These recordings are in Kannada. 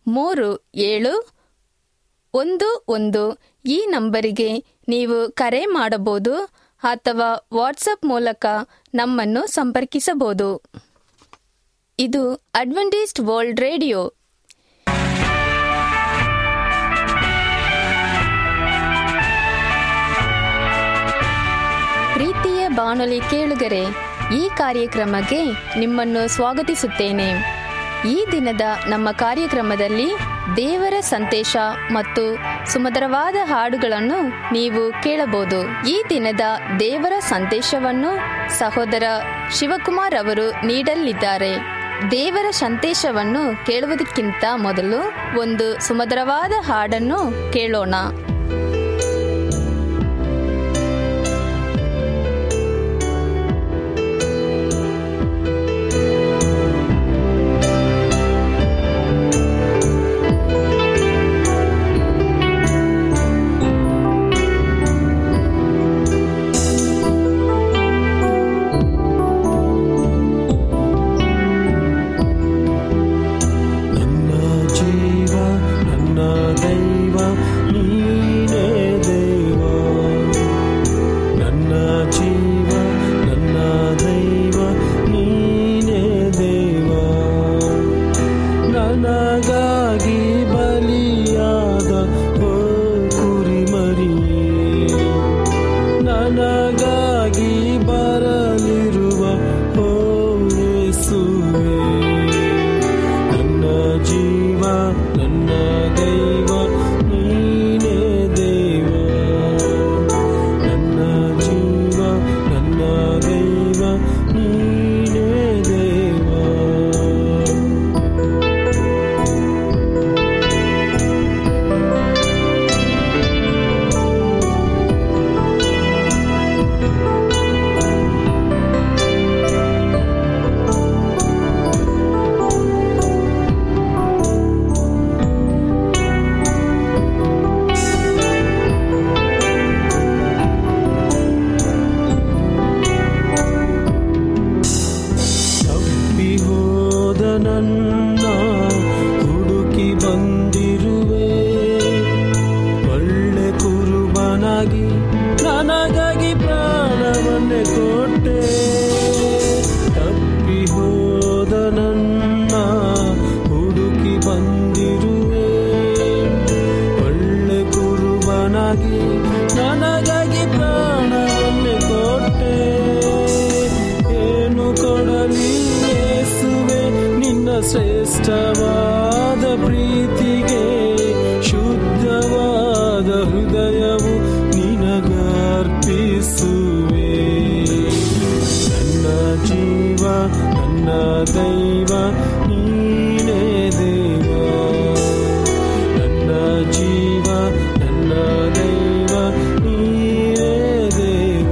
ಮೂರು ಏಳು ಒಂದು ಒಂದು ಈ ನಂಬರಿಗೆ ನೀವು ಕರೆ ಮಾಡಬಹುದು ಅಥವಾ ವಾಟ್ಸಪ್ ಮೂಲಕ ನಮ್ಮನ್ನು ಸಂಪರ್ಕಿಸಬಹುದು ಇದು ಅಡ್ವೆಂಟಿಸ್ಟ್ ವರ್ಲ್ಡ್ ರೇಡಿಯೋ ಪ್ರೀತಿಯ ಬಾನುಲಿ ಕೇಳುಗರೆ ಈ ಕಾರ್ಯಕ್ರಮಕ್ಕೆ ನಿಮ್ಮನ್ನು ಸ್ವಾಗತಿಸುತ್ತೇನೆ ಈ ದಿನದ ನಮ್ಮ ಕಾರ್ಯಕ್ರಮದಲ್ಲಿ ದೇವರ ಸಂದೇಶ ಮತ್ತು ಸುಮಧುರವಾದ ಹಾಡುಗಳನ್ನು ನೀವು ಕೇಳಬಹುದು ಈ ದಿನದ ದೇವರ ಸಂದೇಶವನ್ನು ಸಹೋದರ ಶಿವಕುಮಾರ್ ಅವರು ನೀಡಲಿದ್ದಾರೆ ದೇವರ ಸಂದೇಶವನ್ನು ಕೇಳುವುದಕ್ಕಿಂತ ಮೊದಲು ಒಂದು ಸುಮಧುರವಾದ ಹಾಡನ್ನು ಕೇಳೋಣ ನನ್ನ ಜೀವ ನನ್ನ ದೈವ ನೀನೇ ದೇವ ನನ್ನ ಜೀವ ನನ್ನ ದೈವ ನೀನೇ ದೇವ ನನಗಾಗಿ ಬಲಿಯಾದ ಓ ಕುರಿಮರಿಯೇ ನನಗಾಗಿ ಬರಲಿರುವ ಓ ಯೇಸುವೇ ನನ್ನ ಜೀವ ನನ್ನ ದೈವ ನೀನೇ ದೇವ ನನ್ನ ಜೀವ ನನ್ನ ದೈವ ನೀನೇ ದೇವ ತಪ್ಪಿ ಹೋದ ನನ್ನ ಹುಡುಕಿ ಬಂದಿರುವೆ ಒಳ್ಳೆ ಕುರುಬನಾಗಿ ನನಗಾಗಿ ಪ್ರಾಣವನ್ನೇ ಕೊಟ್ಟೆ ತಪ್ಪಿ ಹೋದ ನನ್ನ ಹುಡುಕಿ ಬಂದಿರುವೆ ಒಳ್ಳೆ ಕುರುಬನಾಗಿ ನನಗಾಗಿ ಪ್ರಾಣವನ್ನೇ ಕೊಟ್ಟೆ ಏನು ಕೊಡಲಿ ಯೇಸುವೆ ನಿನ್ನ ಶ್ರೇಷ್ಠವಾದ ಪ್ರೀತಿಗೆ ಶುದ್ಧವಾದ ಹೃದಯವು ನಿನಗರ್ಪಿಸುವೆ ನನ್ನ ಜೀವ ನನ್ನ ದೈವ ನೀನೇ ದೇವ ನನ್ನ ಜೀವ ನನ್ನ ದೈವ ನೀನೇ ದೇವ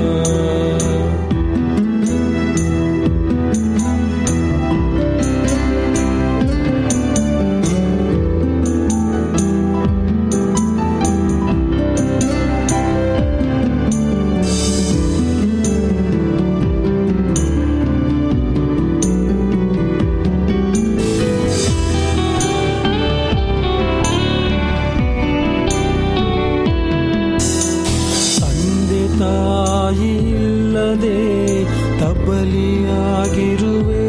ತಂದೆ ತಾಯಿ ಇಲ್ಲದೆ ತಬ್ಬಲಿಯಾಗಿರುವೆ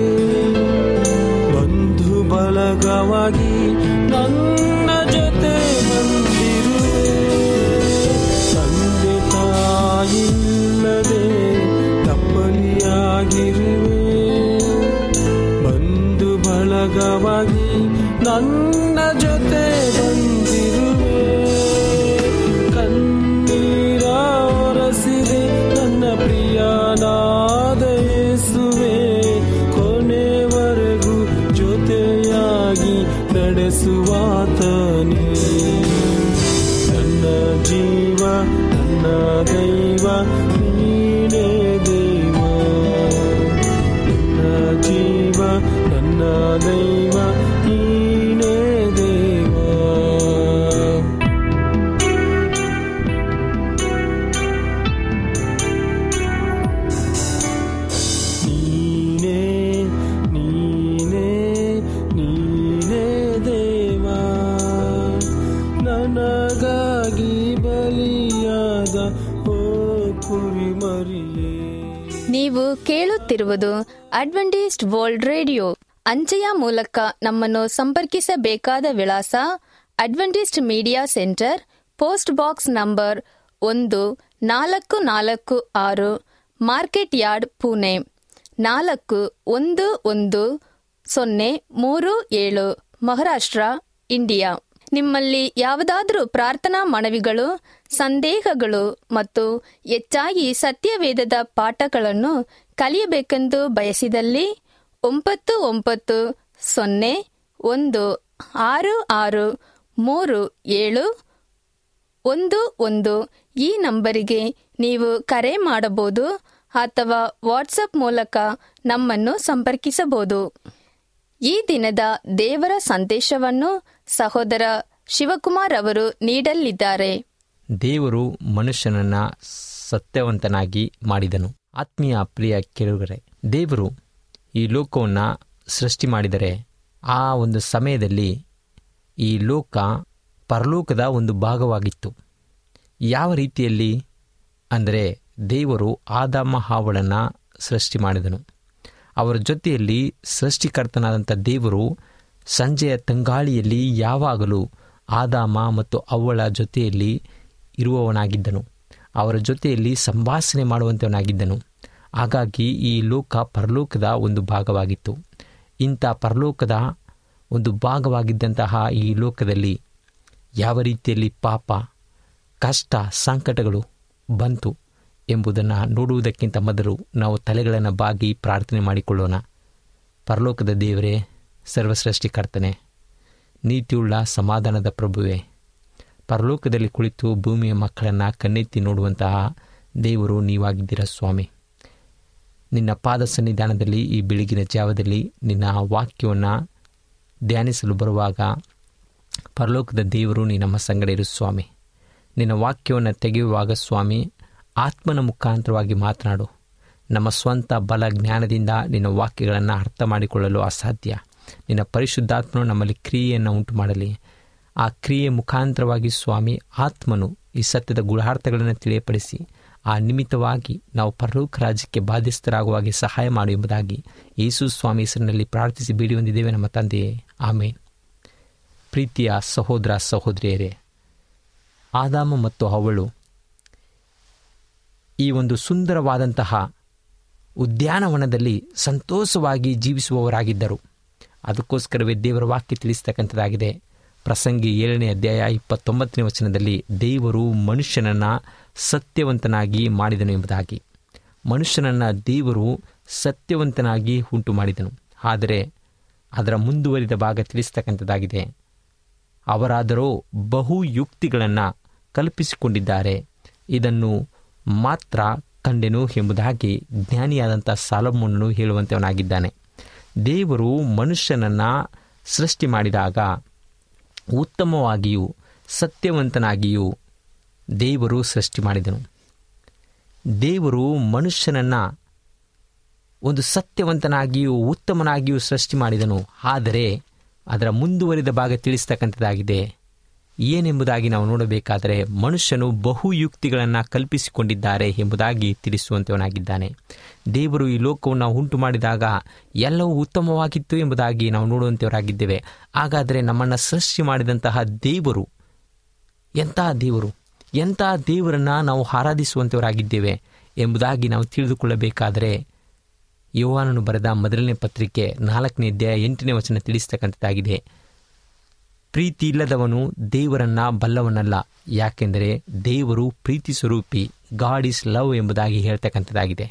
ಬಂಧು ಬಳಗವಾಗಿ ನನ್ನ ಜೊತೆ ಬಂದಿರುವೆ ತಂದೆ ತಾಯಿ ಇಲ್ಲದೆ ತಬ್ಬಲಿಯಾಗಿರುವೆ ಬಂಧು ಬಳಗವಾಗಿ ನನ್ನ ಜೊತೆ ಬಂದಿರುವೆ ಕಣ್ಣೀರ ಒರೆಸಿದೆ ನನ್ನ ಪ್ರಿಯನಾದ ಯೇಸುವೆ ಕೊನೆವರೆಗೂ ಜೊತೆಯಾಗಿ ನಡೆಸುವಾತನೇ ನನ್ನ ಜೀವ ನನ್ನ ದೈವ ನೀನೇ ದೇವ ನನ್ನ ಜೀವ ನನ್ನ ದೈವ ನೀನೇ ದೇವ ನೀನೇ ನೀನೇ ನೀನೇ ದೇವ ನೀವು ಕೇಳುತ್ತಿರುವುದು ಅಡ್ವೆಂಟಿಸ್ಟ್ ವರ್ಲ್ಡ್ ರೇಡಿಯೋ ಅಂಚೆಯ ಮೂಲಕ ನಮ್ಮನ್ನು ಸಂಪರ್ಕಿಸಬೇಕಾದ ವಿಳಾಸ Adventist media centre post box number ಒಂದು ನಾಲ್ಕು ನಾಲ್ಕು ಆರು ಮಾರ್ಕೆಟ್ ಯಾರ್ಡ್ ಪುಣೆ ನಾಲ್ಕು ಒಂದು ಒಂದು ಸೊನ್ನೆ ಮೂರು ಏಳು ಮಹಾರಾಷ್ಟ್ರ ಇಂಡಿಯಾ ನಿಮ್ಮಲ್ಲಿ ಯಾವುದಾದರೂ ಪ್ರಾರ್ಥನಾ ಮನವಿಗಳು ಸಂದೇಹಗಳು ಮತ್ತು ಹೆಚ್ಚಾಗಿ ಸತ್ಯವೇದದ ಪಾಠಗಳನ್ನು ಕಲಿಯಬೇಕೆಂದು ಬಯಸಿದಲ್ಲಿ ಒಂಬತ್ತು ಒಂಬತ್ತು ಸೊನ್ನೆ ಒಂದು ಆರು ಆರು ಮೂರು ಏಳು ಒಂದು ಒಂದು ಈ ನಂಬರಿಗೆ ನೀವು ಕರೆ ಮಾಡಬಹುದು ಅಥವಾ ವಾಟ್ಸಪ್ ಮೂಲಕ ನಮ್ಮನ್ನು ಸಂಪರ್ಕಿಸಬಹುದು ಈ ದಿನದ ದೇವರ ಸಂದೇಶವನ್ನು ಸಹೋದರ ಶಿವಕುಮಾರ್ ಅವರು ನೀಡಲಿದ್ದಾರೆ ದೇವರು ಮನುಷ್ಯನನ್ನ ಸತ್ಯವಂತನಾಗಿ ಮಾಡಿದನು ಆತ್ಮೀಯ ಪ್ರಿಯ ಕೇಳುಗರೆ ದೇವರು ಈ ಲೋಕವನ್ನು ಸೃಷ್ಟಿ ಮಾಡಿದರೆ ಆ ಒಂದು ಸಮಯದಲ್ಲಿ ಈ ಲೋಕ ಪರಲೋಕದ ಒಂದು ಭಾಗವಾಗಿತ್ತು ಯಾವ ರೀತಿಯಲ್ಲಿ ಅಂದರೆ ದೇವರು ಆದಾಮ ಹಾವಳನ್ನು ಸೃಷ್ಟಿ ಮಾಡಿದನು ಅವರ ಜೊತೆಯಲ್ಲಿ ಸೃಷ್ಟಿಕರ್ತನಾದಂಥ ದೇವರು ಸಂಜೆಯ ತಂಗಾಳಿಯಲ್ಲಿ ಯಾವಾಗಲೂ ಆದಾಮ ಮತ್ತು ಅವಳ ಜೊತೆಯಲ್ಲಿ ಇರುವವನಾಗಿದ್ದನು ಅವರ ಜೊತೆಯಲ್ಲಿ ಸಂಭಾಷಣೆ ಮಾಡುವಂಥವನಾಗಿದ್ದನು ಹಾಗಾಗಿ ಈ ಲೋಕ ಪರಲೋಕದ ಒಂದು ಭಾಗವಾಗಿತ್ತು ಇಂಥ ಪರಲೋಕದ ಒಂದು ಭಾಗವಾಗಿದ್ದಂತಹ ಈ ಲೋಕದಲ್ಲಿ ಯಾವ ರೀತಿಯಲ್ಲಿ ಪಾಪ ಕಷ್ಟ ಸಂಕಟಗಳು ಬಂತು ಎಂಬುದನ್ನು ನೋಡುವುದಕ್ಕಿಂತ ಮೊದಲು ನಾವು ತಲೆಗಳನ್ನು ಬಾಗಿ ಪ್ರಾರ್ಥನೆ ಮಾಡಿಕೊಳ್ಳೋಣ ಪರಲೋಕದ ದೇವರೇ ಸರ್ವಸೃಷ್ಟಿಕರ್ತನೆ ನೀತಿಯುಳ್ಳ ಸಮಾಧಾನದ ಪ್ರಭುವೆ ಪರಲೋಕದಲ್ಲಿ ಕುಳಿತು ಭೂಮಿಯ ಮಕ್ಕಳನ್ನು ಕಣ್ಣೆತ್ತಿ ನೋಡುವಂತಹ ದೇವರು ನೀವಾಗಿದ್ದೀರ ಸ್ವಾಮಿ ನಿನ್ನ ಪಾದ ಸನ್ನಿಧಾನದಲ್ಲಿ ಈ ಬೆಳಗಿನ ಜಾವದಲ್ಲಿ ನಿನ್ನ ವಾಕ್ಯವನ್ನು ಧ್ಯಾನಿಸಲು ಬರುವಾಗ ಪರಲೋಕದ ದೇವರು ನೀ ನಮ್ಮ ಸಂಗಡ ಇರು ಸ್ವಾಮಿ ನಿನ್ನ ವಾಕ್ಯವನ್ನು ತೆಗೆಯುವಾಗ ಸ್ವಾಮಿ ಆತ್ಮನ ಮುಖಾಂತರವಾಗಿ ಮಾತನಾಡು ನಮ್ಮ ಸ್ವಂತ ಬಲ ಜ್ಞಾನದಿಂದ ನಿನ್ನ ವಾಕ್ಯಗಳನ್ನು ಅರ್ಥ ಮಾಡಿಕೊಳ್ಳಲು ಅಸಾಧ್ಯ ನಿನ್ನ ಪರಿಶುದ್ಧಾತ್ಮನು ನಮ್ಮಲ್ಲಿ ಕ್ರಿಯೆಯನ್ನು ಉಂಟು ಮಾಡಲಿ ಆ ಕ್ರಿಯೆ ಮುಖಾಂತರವಾಗಿ ಸ್ವಾಮಿ ಆತ್ಮನು ಈ ಸತ್ಯದ ಗುಣಾರ್ಥಗಳನ್ನು ತಿಳಿಯಪಡಿಸಿ ಆ ನಿಮಿತ್ತವಾಗಿ ನಾವು ಪರಲೋಕ ರಾಜ್ಯಕ್ಕೆ ಬಾಧ್ಯಸ್ಥರಾಗುವಾಗೆ ಸಹಾಯ ಮಾಡು ಎಂಬುದಾಗಿ ಯೇಸು ಸ್ವಾಮಿ ಹೆಸರಿನಲ್ಲಿ ಪ್ರಾರ್ಥಿಸಿ ಬೇಡಿ ಹೊಂದಿದ್ದೇವೆ ನಮ್ಮ ತಂದೆಯೇ ಆಮೇನ್ ಪ್ರೀತಿಯ ಸಹೋದರ ಸಹೋದರಿಯರೇ ಆದಾಮ ಮತ್ತು ಅವಳು ಈ ಒಂದು ಸುಂದರವಾದಂತಹ ಉದ್ಯಾನವನದಲ್ಲಿ ಸಂತೋಷವಾಗಿ ಜೀವಿಸುವವರಾಗಿದ್ದರು ಅದಕ್ಕೋಸ್ಕರವೇ ದೇವರ ವಾಕ್ಯ ತಿಳಿಸ್ತಕ್ಕಂಥದ್ದಾಗಿದೆ ಪ್ರಸಂಗಿ ಏಳನೇ ಅಧ್ಯಾಯ ಇಪ್ಪತ್ತೊಂಬತ್ತನೇ ವಚನದಲ್ಲಿ ದೇವರು ಮನುಷ್ಯನನ್ನು ಸತ್ಯವಂತನಾಗಿ ಮಾಡಿದನು ಎಂಬುದಾಗಿ ಮನುಷ್ಯನನ್ನು ದೇವರು ಸತ್ಯವಂತನಾಗಿ ಉಂಟು ಮಾಡಿದನು ಆದರೆ ಅದರ ಮುಂದುವರಿದ ಭಾಗ ತಿಳಿಸ್ತಕ್ಕಂಥದ್ದಾಗಿದೆ ಅವರಾದರೋ ಬಹು ಯುಕ್ತಿಗಳನ್ನು ಕಲ್ಪಿಸಿಕೊಂಡಿದ್ದಾರೆ ಇದನ್ನು ಮಾತ್ರ ಕಂಡೆನು ಎಂಬುದಾಗಿ ಜ್ಞಾನಿಯಾದಂಥ ಸಾಲಮೋನನು ಹೇಳುವಂಥವನಾಗಿದ್ದಾನೆ ದೇವರು ಮನುಷ್ಯನನ್ನು ಸೃಷ್ಟಿ ಮಾಡಿದಾಗ ಉತ್ತಮವಾಗಿಯೂ ಸತ್ಯವಂತನಾಗಿಯೂ ದೇವರು ಸೃಷ್ಟಿ ಮಾಡಿದನು ದೇವರು ಮನುಷ್ಯನನ್ನು ಒಂದು ಸತ್ಯವಂತನಾಗಿಯೂ ಉತ್ತಮನಾಗಿಯೂ ಸೃಷ್ಟಿ ಮಾಡಿದನು ಆದರೆ ಅದರ ಮುಂದುವರಿದ ಭಾಗ ತಿಳಿಸ್ತಕ್ಕಂಥದ್ದಾಗಿದೆ ಏನೆಂಬುದಾಗಿ ನಾವು ನೋಡಬೇಕಾದರೆ ಮನುಷ್ಯನು ಬಹುಯುಕ್ತಿಗಳನ್ನು ಕಲ್ಪಿಸಿಕೊಂಡಿದ್ದಾರೆ ಎಂಬುದಾಗಿ ತಿಳಿಸುವಂತವನಾಗಿದ್ದಾನೆ ದೇವರು ಈ ಲೋಕವನ್ನು ಉಂಟು ಮಾಡಿದಾಗ ಎಲ್ಲವೂ ಉತ್ತಮವಾಗಿತ್ತು ಎಂಬುದಾಗಿ ನಾವು ನೋಡುವಂಥವರಾಗಿದ್ದೇವೆ ಹಾಗಾದರೆ ನಮ್ಮನ್ನು ಸೃಷ್ಟಿ ಮಾಡಿದಂತಹ ದೇವರು ಎಂತಹ ದೇವರು ಎಂತಹ ದೇವರನ್ನು ನಾವು ಆರಾಧಿಸುವಂಥವರಾಗಿದ್ದೇವೆ ಎಂಬುದಾಗಿ ನಾವು ತಿಳಿದುಕೊಳ್ಳಬೇಕಾದರೆ ಯೋಹಾನನು ಬರೆದ ಮೊದಲನೇ ಪತ್ರಿಕೆ ನಾಲ್ಕನೇ ಅಧ್ಯಾಯ ಎಂಟನೇ ವಚನ ತಿಳಿಸ್ತಕ್ಕಂಥದ್ದಾಗಿದೆ ಪ್ರೀತಿ ಇಲ್ಲದವನು ದೇವರನ್ನ ಬಲ್ಲವನಲ್ಲ ಯಾಕೆಂದರೆ ದೇವರು ಪ್ರೀತಿ ಸ್ವರೂಪಿ ಗಾಡ್ ಇಸ್ ಲವ್ ಎಂಬುದಾಗಿ ಹೇಳ್ತಕ್ಕಂಥದ್ದಾಗಿದೆ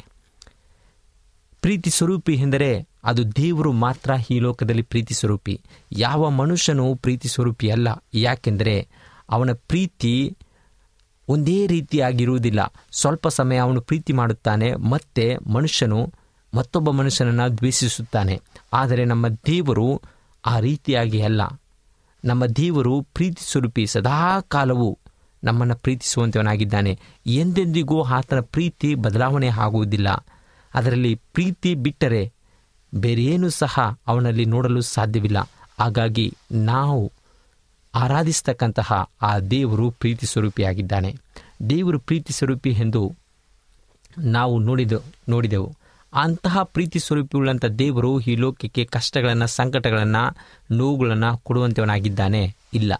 ಪ್ರೀತಿ ಸ್ವರೂಪಿ ಎಂದರೆ ಅದು ದೇವರು ಮಾತ್ರ ಈ ಲೋಕದಲ್ಲಿ ಪ್ರೀತಿ ಸ್ವರೂಪಿ ಯಾವ ಮನುಷ್ಯನೂ ಪ್ರೀತಿ ಸ್ವರೂಪಿ ಅಲ್ಲ ಯಾಕೆಂದರೆ ಅವನ ಪ್ರೀತಿ ಒಂದೇ ರೀತಿಯಾಗಿರುವುದಿಲ್ಲ ಸ್ವಲ್ಪ ಸಮಯ ಅವನು ಪ್ರೀತಿ ಮಾಡುತ್ತಾನೆ ಮತ್ತೆ ಮನುಷ್ಯನು ಮತ್ತೊಬ್ಬ ಮನುಷ್ಯನನ್ನು ದ್ವೇಷಿಸುತ್ತಾನೆ ಆದರೆ ನಮ್ಮ ದೇವರು ಆ ರೀತಿಯಾಗಿ ಅಲ್ಲ ನಮ್ಮ ದೇವರು ಪ್ರೀತಿ ಸ್ವರೂಪಿ ಸದಾ ಕಾಲವು ನಮ್ಮನ್ನು ಪ್ರೀತಿಸುವಂತವನಾಗಿದ್ದಾನೆ ಎಂದೆಂದಿಗೂ ಆತನ ಪ್ರೀತಿ ಬದಲಾವಣೆ ಆಗುವುದಿಲ್ಲ ಅದರಲ್ಲಿ ಪ್ರೀತಿ ಬಿಟ್ಟರೆ ಬೇರೇನೂ ಸಹ ಅವನಲ್ಲಿ ನೋಡಲು ಸಾಧ್ಯವಿಲ್ಲ ಹಾಗಾಗಿ ನಾವು ಆರಾಧಿಸ್ತಕ್ಕಂತಹ ಆ ದೇವರು ಪ್ರೀತಿ ಸ್ವರೂಪಿಯಾಗಿದ್ದಾನೆ ದೇವರು ಪ್ರೀತಿ ಸ್ವರೂಪಿ ಎಂದು ನಾವು ನೋಡಿದ ನೋಡಿದೆವು ಅಂತಹ ಪ್ರೀತಿ ಸ್ವರೂಪವುಳ್ಳಂಥ ದೇವರು ಈ ಲೋಕಕ್ಕೆ ಕಷ್ಟಗಳನ್ನು ಸಂಕಟಗಳನ್ನು ನೋವುಗಳನ್ನು ಕೊಡುವಂಥವನಾಗಿದ್ದಾನೆ ಇಲ್ಲ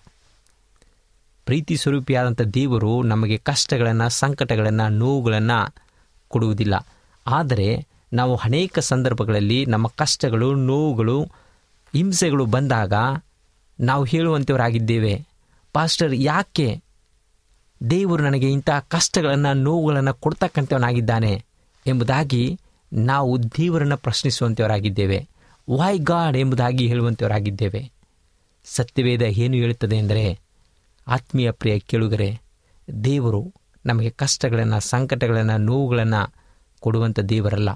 ಪ್ರೀತಿ ಸ್ವರೂಪಿಯಾದಂಥ ದೇವರು ನಮಗೆ ಕಷ್ಟಗಳನ್ನು ಸಂಕಟಗಳನ್ನು ನೋವುಗಳನ್ನು ಕೊಡುವುದಿಲ್ಲ ಆದರೆ ನಾವು ಅನೇಕ ಸಂದರ್ಭಗಳಲ್ಲಿ ನಮ್ಮ ಕಷ್ಟಗಳು ನೋವುಗಳು ಹಿಂಸೆಗಳು ಬಂದಾಗ ನಾವು ಹೇಳುವಂಥವರಾಗಿದ್ದೇವೆ ಪಾಸ್ಟರ್ ಯಾಕೆ ದೇವರು ನನಗೆ ಇಂತಹ ಕಷ್ಟಗಳನ್ನು ನೋವುಗಳನ್ನು ಕೊಡ್ತಕ್ಕಂಥವನಾಗಿದ್ದಾನೆ ಎಂಬುದಾಗಿ ನಾವು ದೇವರನ್ನು ಪ್ರಶ್ನಿಸುವಂಥವರಾಗಿದ್ದೇವೆ ವೈ ಗಾಡ್ ಎಂಬುದಾಗಿ ಹೇಳುವಂಥವರಾಗಿದ್ದೇವೆ ಸತ್ಯವೇದ ಏನು ಹೇಳುತ್ತದೆ ಎಂದರೆ ಆತ್ಮೀಯ ಪ್ರಿಯ ಕೇಳುಗರೆ ದೇವರು ನಮಗೆ ಕಷ್ಟಗಳನ್ನು ಸಂಕಟಗಳನ್ನು ನೋವುಗಳನ್ನು ಕೊಡುವಂಥ ದೇವರಲ್ಲ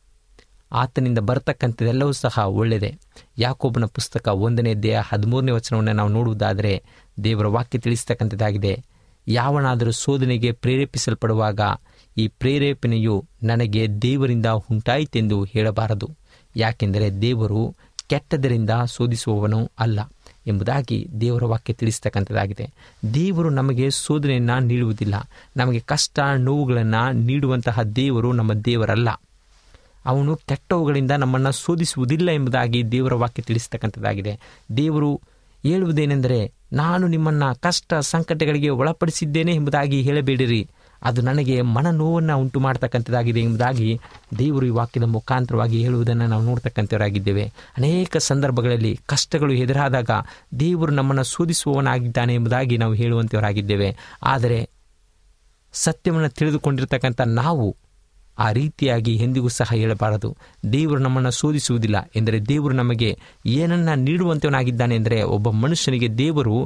ಆತನಿಂದ ಬರ್ತಕ್ಕಂಥದ್ದೆಲ್ಲವೂ ಸಹ ಒಳ್ಳೆಯದೇ ಯಾಕೊಬ್ಬನ ಪುಸ್ತಕ ಒಂದನೇ ದೇಹ ಹದಿಮೂರನೇ ವಚನವನ್ನು ನಾವು ನೋಡುವುದಾದರೆ ದೇವರ ವಾಕ್ಯ ತಿಳಿಸ್ತಕ್ಕಂಥದ್ದಾಗಿದೆ ಯಾವನಾದರೂ ಶೋಧನೆಗೆ ಪ್ರೇರೇಪಿಸಲ್ಪಡುವಾಗ ಈ ಪ್ರೇರೇಪಣೆಯು ನನಗೆ ದೇವರಿಂದ ಉಂಟಾಯಿತೆಂದು ಹೇಳಬಾರದು ಯಾಕೆಂದರೆ ದೇವರು ಕೆಟ್ಟದರಿಂದ ಶೋಧಿಸುವವನು ಅಲ್ಲ ಎಂಬುದಾಗಿ ದೇವರ ವಾಕ್ಯ ತಿಳಿಸ್ತಕ್ಕಂಥದ್ದಾಗಿದೆ ದೇವರು ನಮಗೆ ಶೋಧನೆಯನ್ನು ನೀಡುವುದಿಲ್ಲ ನಮಗೆ ಕಷ್ಟ ನೋವುಗಳನ್ನು ನೀಡುವಂತಹ ದೇವರು ನಮ್ಮ ದೇವರಲ್ಲ ಅವನು ಕೆಟ್ಟವುಗಳಿಂದ ನಮ್ಮನ್ನು ಶೋಧಿಸುವುದಿಲ್ಲ ಎಂಬುದಾಗಿ ದೇವರ ವಾಕ್ಯ ತಿಳಿಸ್ತಕ್ಕಂಥದ್ದಾಗಿದೆ ದೇವರು ಹೇಳುವುದೇನೆಂದರೆ ನಾನು ನಿಮ್ಮನ್ನು ಕಷ್ಟ ಸಂಕಟಗಳಿಗೆ ಒಳಪಡಿಸಿದ್ದೇನೆ ಎಂಬುದಾಗಿ ಹೇಳಬೇಡಿರಿ ಅದು ನನಗೆ ಮನ ನೋವನ್ನು ಉಂಟು ಮಾಡ್ತಕ್ಕಂಥದ್ದಾಗಿದೆ ಎಂಬುದಾಗಿ ದೇವರು ಈ ವಾಕ್ಯದ ಮುಖಾಂತರವಾಗಿ ಹೇಳುವುದನ್ನು ನಾವು ನೋಡ್ತಕ್ಕಂಥವರಾಗಿದ್ದೇವೆ ಅನೇಕ ಸಂದರ್ಭಗಳಲ್ಲಿ ಕಷ್ಟಗಳು ಎದುರಾದಾಗ ದೇವರು ನಮ್ಮನ್ನು ಶೋಧಿಸುವವನಾಗಿದ್ದಾನೆ ಎಂಬುದಾಗಿ ನಾವು ಹೇಳುವಂಥವರಾಗಿದ್ದೇವೆ ಆದರೆ ಸತ್ಯವನ್ನು ತಿಳಿದುಕೊಂಡಿರ್ತಕ್ಕಂಥ ನಾವು ಆ ರೀತಿಯಾಗಿ ಎಂದಿಗೂ ಸಹ ಹೇಳಬಾರದು ದೇವರು ನಮ್ಮನ್ನು ಶೋಧಿಸುವುದಿಲ್ಲ ಎಂದರೆ ದೇವರು ನಮಗೆ ಏನನ್ನ ನೀಡುವಂಥವನಾಗಿದ್ದಾನೆ ಎಂದರೆ ಒಬ್ಬ ಮನುಷ್ಯನಿಗೆ ದೇವರು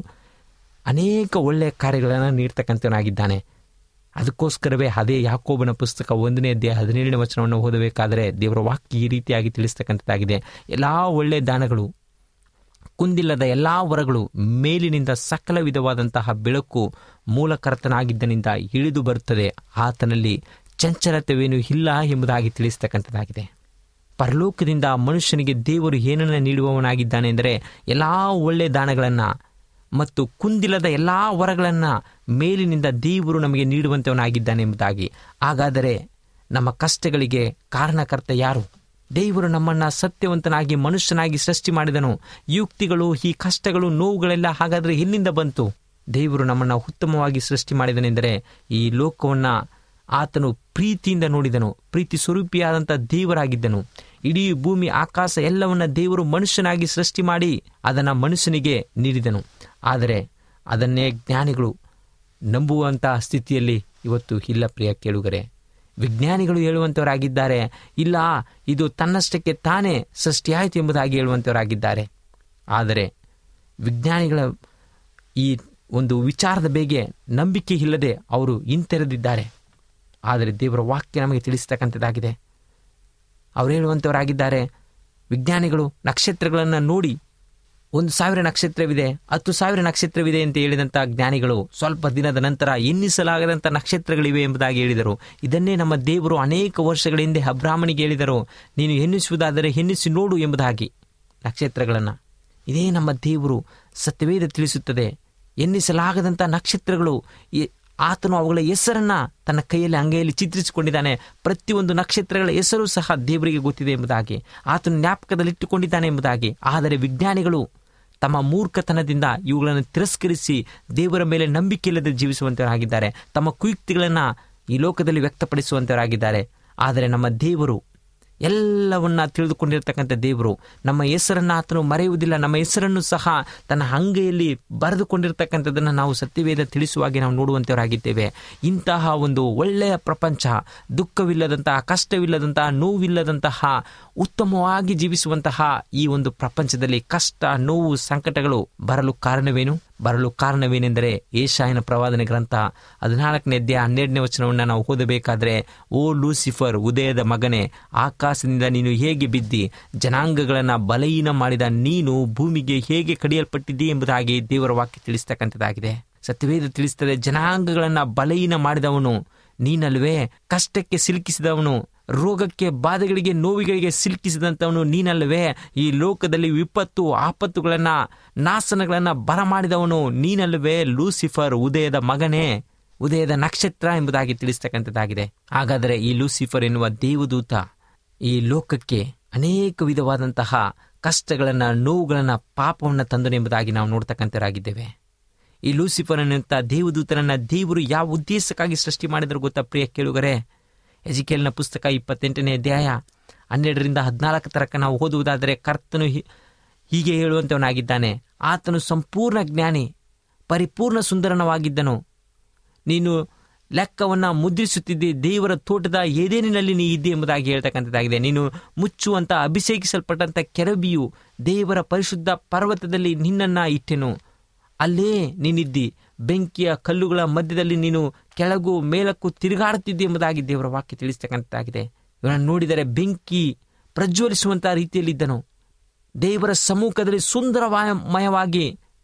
ಅನೇಕ ಒಳ್ಳೆಯ ಕಾರ್ಯಗಳನ್ನು ನೀಡ್ತಕ್ಕಂಥವನಾಗಿದ್ದಾನೆ ಅದಕ್ಕೋಸ್ಕರವೇ ಅದೇ ಯಾಕೋಬನ ಪುಸ್ತಕ ಒಂದನೇ ಅಧ್ಯಾಯ ಹದಿನೇಳನೇ ವಚನವನ್ನು ಓದಬೇಕಾದರೆ ದೇವರ ವಾಕ್ಯ ಈ ರೀತಿಯಾಗಿ ತಿಳಿಸ್ತಕ್ಕಂಥದ್ದಾಗಿದೆ ಎಲ್ಲ ಒಳ್ಳೆಯ ದಾನಗಳು ಕುಂದಿಲ್ಲದ ಎಲ್ಲ ವರಗಳು ಮೇಲಿನಿಂದ ಸಕಲ ವಿಧವಾದಂತಹ ಬೆಳಕು ಮೂಲಕರ್ತನಾಗಿದ್ದನಿಂದ ಇಳಿದು ಬರುತ್ತದೆ ಆತನಲ್ಲಿ ಚಂಚಲತೆವೇನು ಇಲ್ಲ ಎಂಬುದಾಗಿ ತಿಳಿಸ್ತಕ್ಕಂಥದ್ದಾಗಿದೆ ಪರಲೋಕದಿಂದ ಮನುಷ್ಯನಿಗೆ ದೇವರು ಏನನ್ನ ನೀಡುವವನಾಗಿದ್ದಾನೆ ಎಂದರೆ ಎಲ್ಲ ಒಳ್ಳೆಯ ದಾನಗಳನ್ನು ಮತ್ತು ಕುಂದಿಲ್ಲದ ಎಲ್ಲ ವರಗಳನ್ನು ಮೇಲಿನಿಂದ ದೇವರು ನಮಗೆ ನೀಡುವಂಥವನಾಗಿದ್ದಾನೆ ಎಂಬುದಾಗಿ ಹಾಗಾದರೆ ನಮ್ಮ ಕಷ್ಟಗಳಿಗೆ ಕಾರಣಕರ್ತ ಯಾರು ದೇವರು ನಮ್ಮನ್ನು ಸತ್ಯವಂತನಾಗಿ ಮನುಷ್ಯನಾಗಿ ಸೃಷ್ಟಿ ಮಾಡಿದನು ಯುಕ್ತಿಗಳು ಈ ಕಷ್ಟಗಳು ನೋವುಗಳೆಲ್ಲ ಹಾಗಾದರೆ ಎಲ್ಲಿಂದ ಬಂತು ದೇವರು ನಮ್ಮನ್ನು ಉತ್ತಮವಾಗಿ ಸೃಷ್ಟಿ ಮಾಡಿದನೆಂದರೆ ಈ ಲೋಕವನ್ನು ಆತನು ಪ್ರೀತಿಯಿಂದ ನೋಡಿದನು ಪ್ರೀತಿ ಸ್ವರೂಪಿಯಾದಂಥ ದೇವರಾಗಿದ್ದನು ಇಡೀ ಭೂಮಿ ಆಕಾಶ ಎಲ್ಲವನ್ನ ದೇವರು ಮನುಷ್ಯನಾಗಿ ಸೃಷ್ಟಿ ಮಾಡಿ ಅದನ್ನು ಮನುಷ್ಯನಿಗೆ ನೀಡಿದನು ಆದರೆ ಅದನ್ನೇ ಜ್ಞಾನಿಗಳು ನಂಬುವಂತಹ ಸ್ಥಿತಿಯಲ್ಲಿ ಇವತ್ತು ಇಲ್ಲ ಪ್ರಿಯ ಕೇಳುಗರೆ ವಿಜ್ಞಾನಿಗಳು ಹೇಳುವಂಥವರಾಗಿದ್ದಾರೆ ಇಲ್ಲ ಇದು ತನ್ನಷ್ಟಕ್ಕೆ ತಾನೇ ಸೃಷ್ಟಿಯಾಯಿತು ಎಂಬುದಾಗಿ ಹೇಳುವಂಥವರಾಗಿದ್ದಾರೆ ಆದರೆ ವಿಜ್ಞಾನಿಗಳ ಈ ಒಂದು ವಿಚಾರದ ಬೇಗೆ ನಂಬಿಕೆ ಇಲ್ಲದೆ ಅವರು ಹಿಂತೆರೆದಿದ್ದಾರೆ ಆದರೆ ದೇವರ ವಾಕ್ಯ ನಮಗೆ ತಿಳಿಸ್ತಕ್ಕಂಥದ್ದಾಗಿದೆ ಅವರು ಹೇಳುವಂಥವರಾಗಿದ್ದಾರೆ ವಿಜ್ಞಾನಿಗಳು ನಕ್ಷತ್ರಗಳನ್ನು ನೋಡಿ ಒಂದು ಸಾವಿರ ನಕ್ಷತ್ರವಿದೆ ಹತ್ತು ಸಾವಿರ ನಕ್ಷತ್ರವಿದೆ ಅಂತ ಹೇಳಿದಂಥ ಜ್ಞಾನಿಗಳು ಸ್ವಲ್ಪ ದಿನದ ನಂತರ ಎನ್ನಿಸಲಾಗದಂಥ ನಕ್ಷತ್ರಗಳಿವೆ ಎಂಬುದಾಗಿ ಹೇಳಿದರು ಇದನ್ನೇ ನಮ್ಮ ದೇವರು ಅನೇಕ ವರ್ಷಗಳ ಹಿಂದೆ ಅಬ್ರಾಹ್ಮಣಿಗೆ ಹೇಳಿದರು ನೀನು ಎನ್ನಿಸುವುದಾದರೆ ಎನ್ನಿಸಿ ನೋಡು ಎಂಬುದಾಗಿ ನಕ್ಷತ್ರಗಳನ್ನು ಇದೇ ನಮ್ಮ ದೇವರು ಸತ್ಯವೇದ ತಿಳಿಸುತ್ತದೆ ಎನ್ನಿಸಲಾಗದಂಥ ನಕ್ಷತ್ರಗಳು ಆತನು ಅವುಗಳ ಹೆಸರನ್ನ ತನ್ನ ಕೈಯಲ್ಲಿ ಅಂಗೈಯಲ್ಲಿ ಚಿತ್ರಿಸಿಕೊಂಡಿದ್ದಾನೆ ಪ್ರತಿಯೊಂದು ನಕ್ಷತ್ರಗಳ ಹೆಸರು ಸಹ ದೇವರಿಗೆ ಗೊತ್ತಿದೆ ಎಂಬುದಾಗಿ ಆತನು ಜ್ಞಾಪಕದಲ್ಲಿಟ್ಟುಕೊಂಡಿದ್ದಾನೆ ಎಂಬುದಾಗಿ ಆದರೆ ವಿಜ್ಞಾನಿಗಳು ತಮ್ಮ ಮೂರ್ಖತನದಿಂದ ಇವುಗಳನ್ನು ತಿರಸ್ಕರಿಸಿ ದೇವರ ಮೇಲೆ ನಂಬಿಕೆ ಇಲ್ಲದೆ ಜೀವಿಸುವಂತವರಾಗಿದ್ದಾರೆ ತಮ್ಮ ಕುಯುಕ್ತಿಗಳನ್ನು ಈ ಲೋಕದಲ್ಲಿ ವ್ಯಕ್ತಪಡಿಸುವಂತವರಾಗಿದ್ದಾರೆ ಆದರೆ ನಮ್ಮ ದೇವರು ಎಲ್ಲವನ್ನ ತಿಳಿದುಕೊಂಡಿರ್ತಕ್ಕಂಥ ದೇವರು ನಮ್ಮ ಹೆಸರನ್ನು ಆತನು ಮರೆಯುವುದಿಲ್ಲ ನಮ್ಮ ಹೆಸರನ್ನು ಸಹ ತನ್ನ ಅಂಗೈಯಲ್ಲಿ ಬರೆದುಕೊಂಡಿರ್ತಕ್ಕಂಥದ್ದನ್ನು ನಾವು ಸತ್ಯವೇದ ತಿಳಿಸುವಾಗಿ ನಾವು ನೋಡುವಂಥವರಾಗಿದ್ದೇವೆ ಇಂತಹ ಒಂದು ಒಳ್ಳೆಯ ಪ್ರಪಂಚ ದುಃಖವಿಲ್ಲದಂತಹ ಕಷ್ಟವಿಲ್ಲದಂತಹ ನೋವಿಲ್ಲದಂತಹ ಉತ್ತಮವಾಗಿ ಜೀವಿಸುವಂತಹ ಈ ಒಂದು ಪ್ರಪಂಚದಲ್ಲಿ ಕಷ್ಟ ನೋವು ಸಂಕಟಗಳು ಬರಲು ಕಾರಣವೇನು ಬರಲು ಕಾರಣವೇನೆಂದರೆ ಏಷಾಯನ ಪ್ರವಾದನೆ ಗ್ರಂಥ ಹದಿನಾಲ್ಕನೇ ಅಧ್ಯಾಯ ಹನ್ನೆರಡನೇ ವಚನವನ್ನು ನಾವು ಓದಬೇಕಾದ್ರೆ ಓ ಲೂಸಿಫರ್ ಉದಯದ ಮಗನೇ ಆಕಾಶದಿಂದ ನೀನು ಹೇಗೆ ಬಿದ್ದಿ ಜನಾಂಗಗಳನ್ನು ಬಲಹೀನ ಮಾಡಿದ ನೀನು ಭೂಮಿಗೆ ಹೇಗೆ ಕಡಿಯಲ್ಪಟ್ಟಿದ್ದಿ ಎಂಬುದಾಗಿ ದೇವರ ವಾಕ್ಯ ತಿಳಿಸ್ತಕ್ಕಂಥದ್ದಾಗಿದೆ ಸತ್ಯವೇದ ತಿಳಿಸ್ತದೆ ಜನಾಂಗಗಳನ್ನು ಬಲಹೀನ ಮಾಡಿದವನು ನೀನಲ್ವೇ ಕಷ್ಟಕ್ಕೆ ಸಿಲುಕಿಸಿದವನು ರೋಗಕ್ಕೆ ಬಾಧೆಗಳಿಗೆ ನೋವಿಗಳಿಗೆ ಸಿಲುಕಿಸಿದಂಥವನು ನೀನಲ್ವೇ ಈ ಲೋಕದಲ್ಲಿ ವಿಪತ್ತು ಆಪತ್ತುಗಳನ್ನು ನಾಶನಗಳನ್ನು ಬರಮಾಡಿದವನು ನೀನಲ್ವೇ ಲೂಸಿಫರ್ ಉದಯದ ಮಗನೇ ಉದಯದ ನಕ್ಷತ್ರ ಎಂಬುದಾಗಿ ತಿಳಿಸ್ತಕ್ಕಂಥದ್ದಾಗಿದೆ ಹಾಗಾದರೆ ಈ ಲೂಸಿಫರ್ ಎನ್ನುವ ದೇವದೂತ ಈ ಲೋಕಕ್ಕೆ ಅನೇಕ ವಿಧವಾದಂತಹ ಕಷ್ಟಗಳನ್ನು ನೋವುಗಳನ್ನು ಪಾಪವನ್ನು ತಂದನು ಎಂಬುದಾಗಿ ನಾವು ನೋಡ್ತಕ್ಕಂಥರಾಗಿದ್ದೇವೆ ಈ ಲೂಸಿಫರನಂತ ದೇವದೂತನನ್ನ ದೇವರು ಯಾವ ಉದ್ದೇಶಕ್ಕಾಗಿ ಸೃಷ್ಟಿ ಮಾಡಿದ್ರು ಗೊತ್ತಾ ಪ್ರಿಯ ಕೇಳುಗರೆ ಎಜಿಕೇಲ್ನ ಪುಸ್ತಕ ಇಪ್ಪತ್ತೆಂಟನೇ ಅಧ್ಯಾಯ ಹನ್ನೆರಡರಿಂದ ಹದಿನಾಲ್ಕು ತನಕ ನಾವು ಓದುವುದಾದರೆ ಕರ್ತನು ಹಿ- ಹೀಗೆ ಹೇಳುವಂತವನಾಗಿದ್ದಾನೆ ಆತನು ಸಂಪೂರ್ಣ ಜ್ಞಾನಿ ಪರಿಪೂರ್ಣ ಸುಂದರನವಾಗಿದ್ದನು ನೀನು ಲೆಕ್ಕವನ್ನ ಮುದ್ರಿಸುತ್ತಿದ್ದೆ ದೇವರ ತೋಟದ ಏದೇನಿನಲ್ಲಿ ನೀ ಇದ್ದೆ ಎಂಬುದಾಗಿ ಹೇಳ್ತಕ್ಕಂಥದ್ದಾಗಿದೆ ನೀನು ಮುಚ್ಚುವಂತ ಅಭಿಷೇಕಿಸಲ್ಪಟ್ಟಂತ ಕೆರಬಿಯು ದೇವರ ಪರಿಶುದ್ಧ ಪರ್ವತದಲ್ಲಿ ನಿನ್ನನ್ನ ಇಟ್ಟೆನು ಅಲ್ಲೇ ನೀನಿದ್ದಿ ಬೆಂಕಿಯ ಕಲ್ಲುಗಳ ಮಧ್ಯದಲ್ಲಿ ನೀನು ಕೆಳಗು ಮೇಲಕ್ಕೂ ತಿರುಗಾಡುತ್ತಿದ್ದೆ ಎಂಬುದಾಗಿ ದೇವರ ವಾಕ್ಯ ತಿಳಿಸ್ತಕ್ಕಂಥದ್ದಾಗಿದೆ ಇವನನ್ನು ನೋಡಿದರೆ ಬೆಂಕಿ ಪ್ರಜ್ವಲಿಸುವಂತಹ ರೀತಿಯಲ್ಲಿದ್ದನು ದೇವರ ಸಮ್ಮುಖದಲ್ಲಿ ಸುಂದರಮಯವಾಗಿ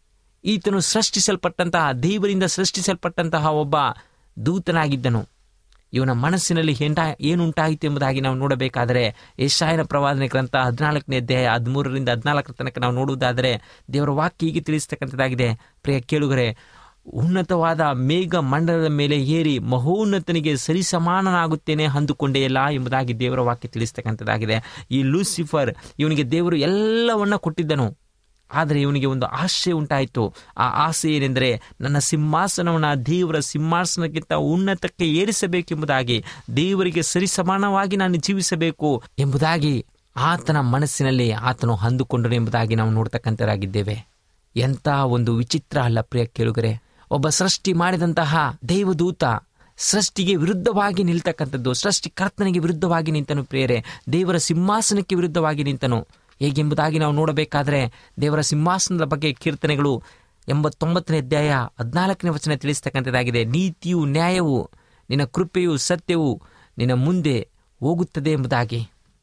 ಈತನು ಸೃಷ್ಟಿಸಲ್ಪಟ್ಟಂತಹ ದೇವರಿಂದ ಸೃಷ್ಟಿಸಲ್ಪಟ್ಟಂತಹ ಒಬ್ಬ ದೂತನಾಗಿದ್ದನು ಇವನ ಮನಸ್ಸಿನಲ್ಲಿ ಹೆಂಡ ಏನುಂಟಾಯಿತು ಎಂಬುದಾಗಿ ನಾವು ನೋಡಬೇಕಾದರೆ ಯಶಾಯನ ಪ್ರವಾದನೆ ಗ್ರಂಥ ಹದಿನಾಲ್ಕನೇ ಅಧ್ಯಾಯ ಹದಿಮೂರರಿಂದ ಹದಿನಾಲ್ಕರ ತನಕ ನಾವು ನೋಡುವುದಾದರೆ ದೇವರ ವಾಕ್ಯ ಹೀಗೆ ತಿಳಿಸ್ತಕ್ಕಂಥದ್ದಾಗಿದೆ ಪ್ರಿಯ ಕೇಳುಗರೆ ಉನ್ನತವಾದ ಮೇಘ ಮಂಡಲದ ಮೇಲೆ ಏರಿ ಮಹೋನ್ನತನಿಗೆ ಸರಿಸಮಾನನಾಗುತ್ತೇನೆ ಅಂದುಕೊಂಡೆಯಲ್ಲ ಎಂಬುದಾಗಿ ದೇವರ ವಾಕ್ಯ ತಿಳಿಸ್ತಕ್ಕಂಥದ್ದಾಗಿದೆ ಈ ಲೂಸಿಫರ್ ಇವನಿಗೆ ದೇವರು ಎಲ್ಲವನ್ನ ಕೊಟ್ಟಿದ್ದನು ಆದರೆ ಇವನಿಗೆ ಒಂದು ಆಶೆ ಉಂಟಾಯಿತು ಆ ಆಸೆ ಏನೆಂದರೆ ನನ್ನ ಸಿಂಹಾಸನವನ್ನು ದೇವರ ಸಿಂಹಾಸನಕ್ಕಿಂತ ಉನ್ನತಕ್ಕೆ ಏರಿಸಬೇಕೆಂಬುದಾಗಿ ದೇವರಿಗೆ ಸರಿಸಮಾನವಾಗಿ ನಾನು ಜೀವಿಸಬೇಕು ಎಂಬುದಾಗಿ ಆತನ ಮನಸ್ಸಿನಲ್ಲಿ ಆತನು ಅಂದುಕೊಂಡನು ಎಂಬುದಾಗಿ ನಾವು ನೋಡ್ತಕ್ಕಂಥರಾಗಿದ್ದೇವೆ ಎಂಥ ಒಂದು ವಿಚಿತ್ರ ಅಲ್ಲ ಪ್ರಿಯ ಕೇಳುಗರೆ ಒಬ್ಬ ಸೃಷ್ಟಿ ಮಾಡಿದಂತಹ ದೇವದೂತ ಸೃಷ್ಟಿಗೆ ವಿರುದ್ಧವಾಗಿ ನಿಲ್ತಕ್ಕಂಥದ್ದು ಸೃಷ್ಟಿಕರ್ತನಿಗೆ ವಿರುದ್ಧವಾಗಿ ನಿಂತನು ಪ್ರಿಯರೇ ದೇವರ ಸಿಂಹಾಸನಕ್ಕೆ ವಿರುದ್ಧವಾಗಿ ನಿಂತನು ಹೇಗೆಂಬುದಾಗಿ ನಾವು ನೋಡಬೇಕಾದ್ರೆ ದೇವರ ಸಿಂಹಾಸನದ ಬಗ್ಗೆ ಕೀರ್ತನೆಗಳು ಎಂಬತ್ತೊಂಬತ್ತನೇ ಅಧ್ಯಾಯ ಹದಿನಾಲ್ಕನೇ ವಚನ ತಿಳಿಸ್ತಕ್ಕಂಥದ್ದಾಗಿದೆ ನೀತಿಯು ನ್ಯಾಯವು ನಿನ್ನ ಕೃಪೆಯು ಸತ್ಯವು ನಿನ್ನ ಮುಂದೆ ಹೋಗುತ್ತದೆ ಎಂಬುದಾಗಿ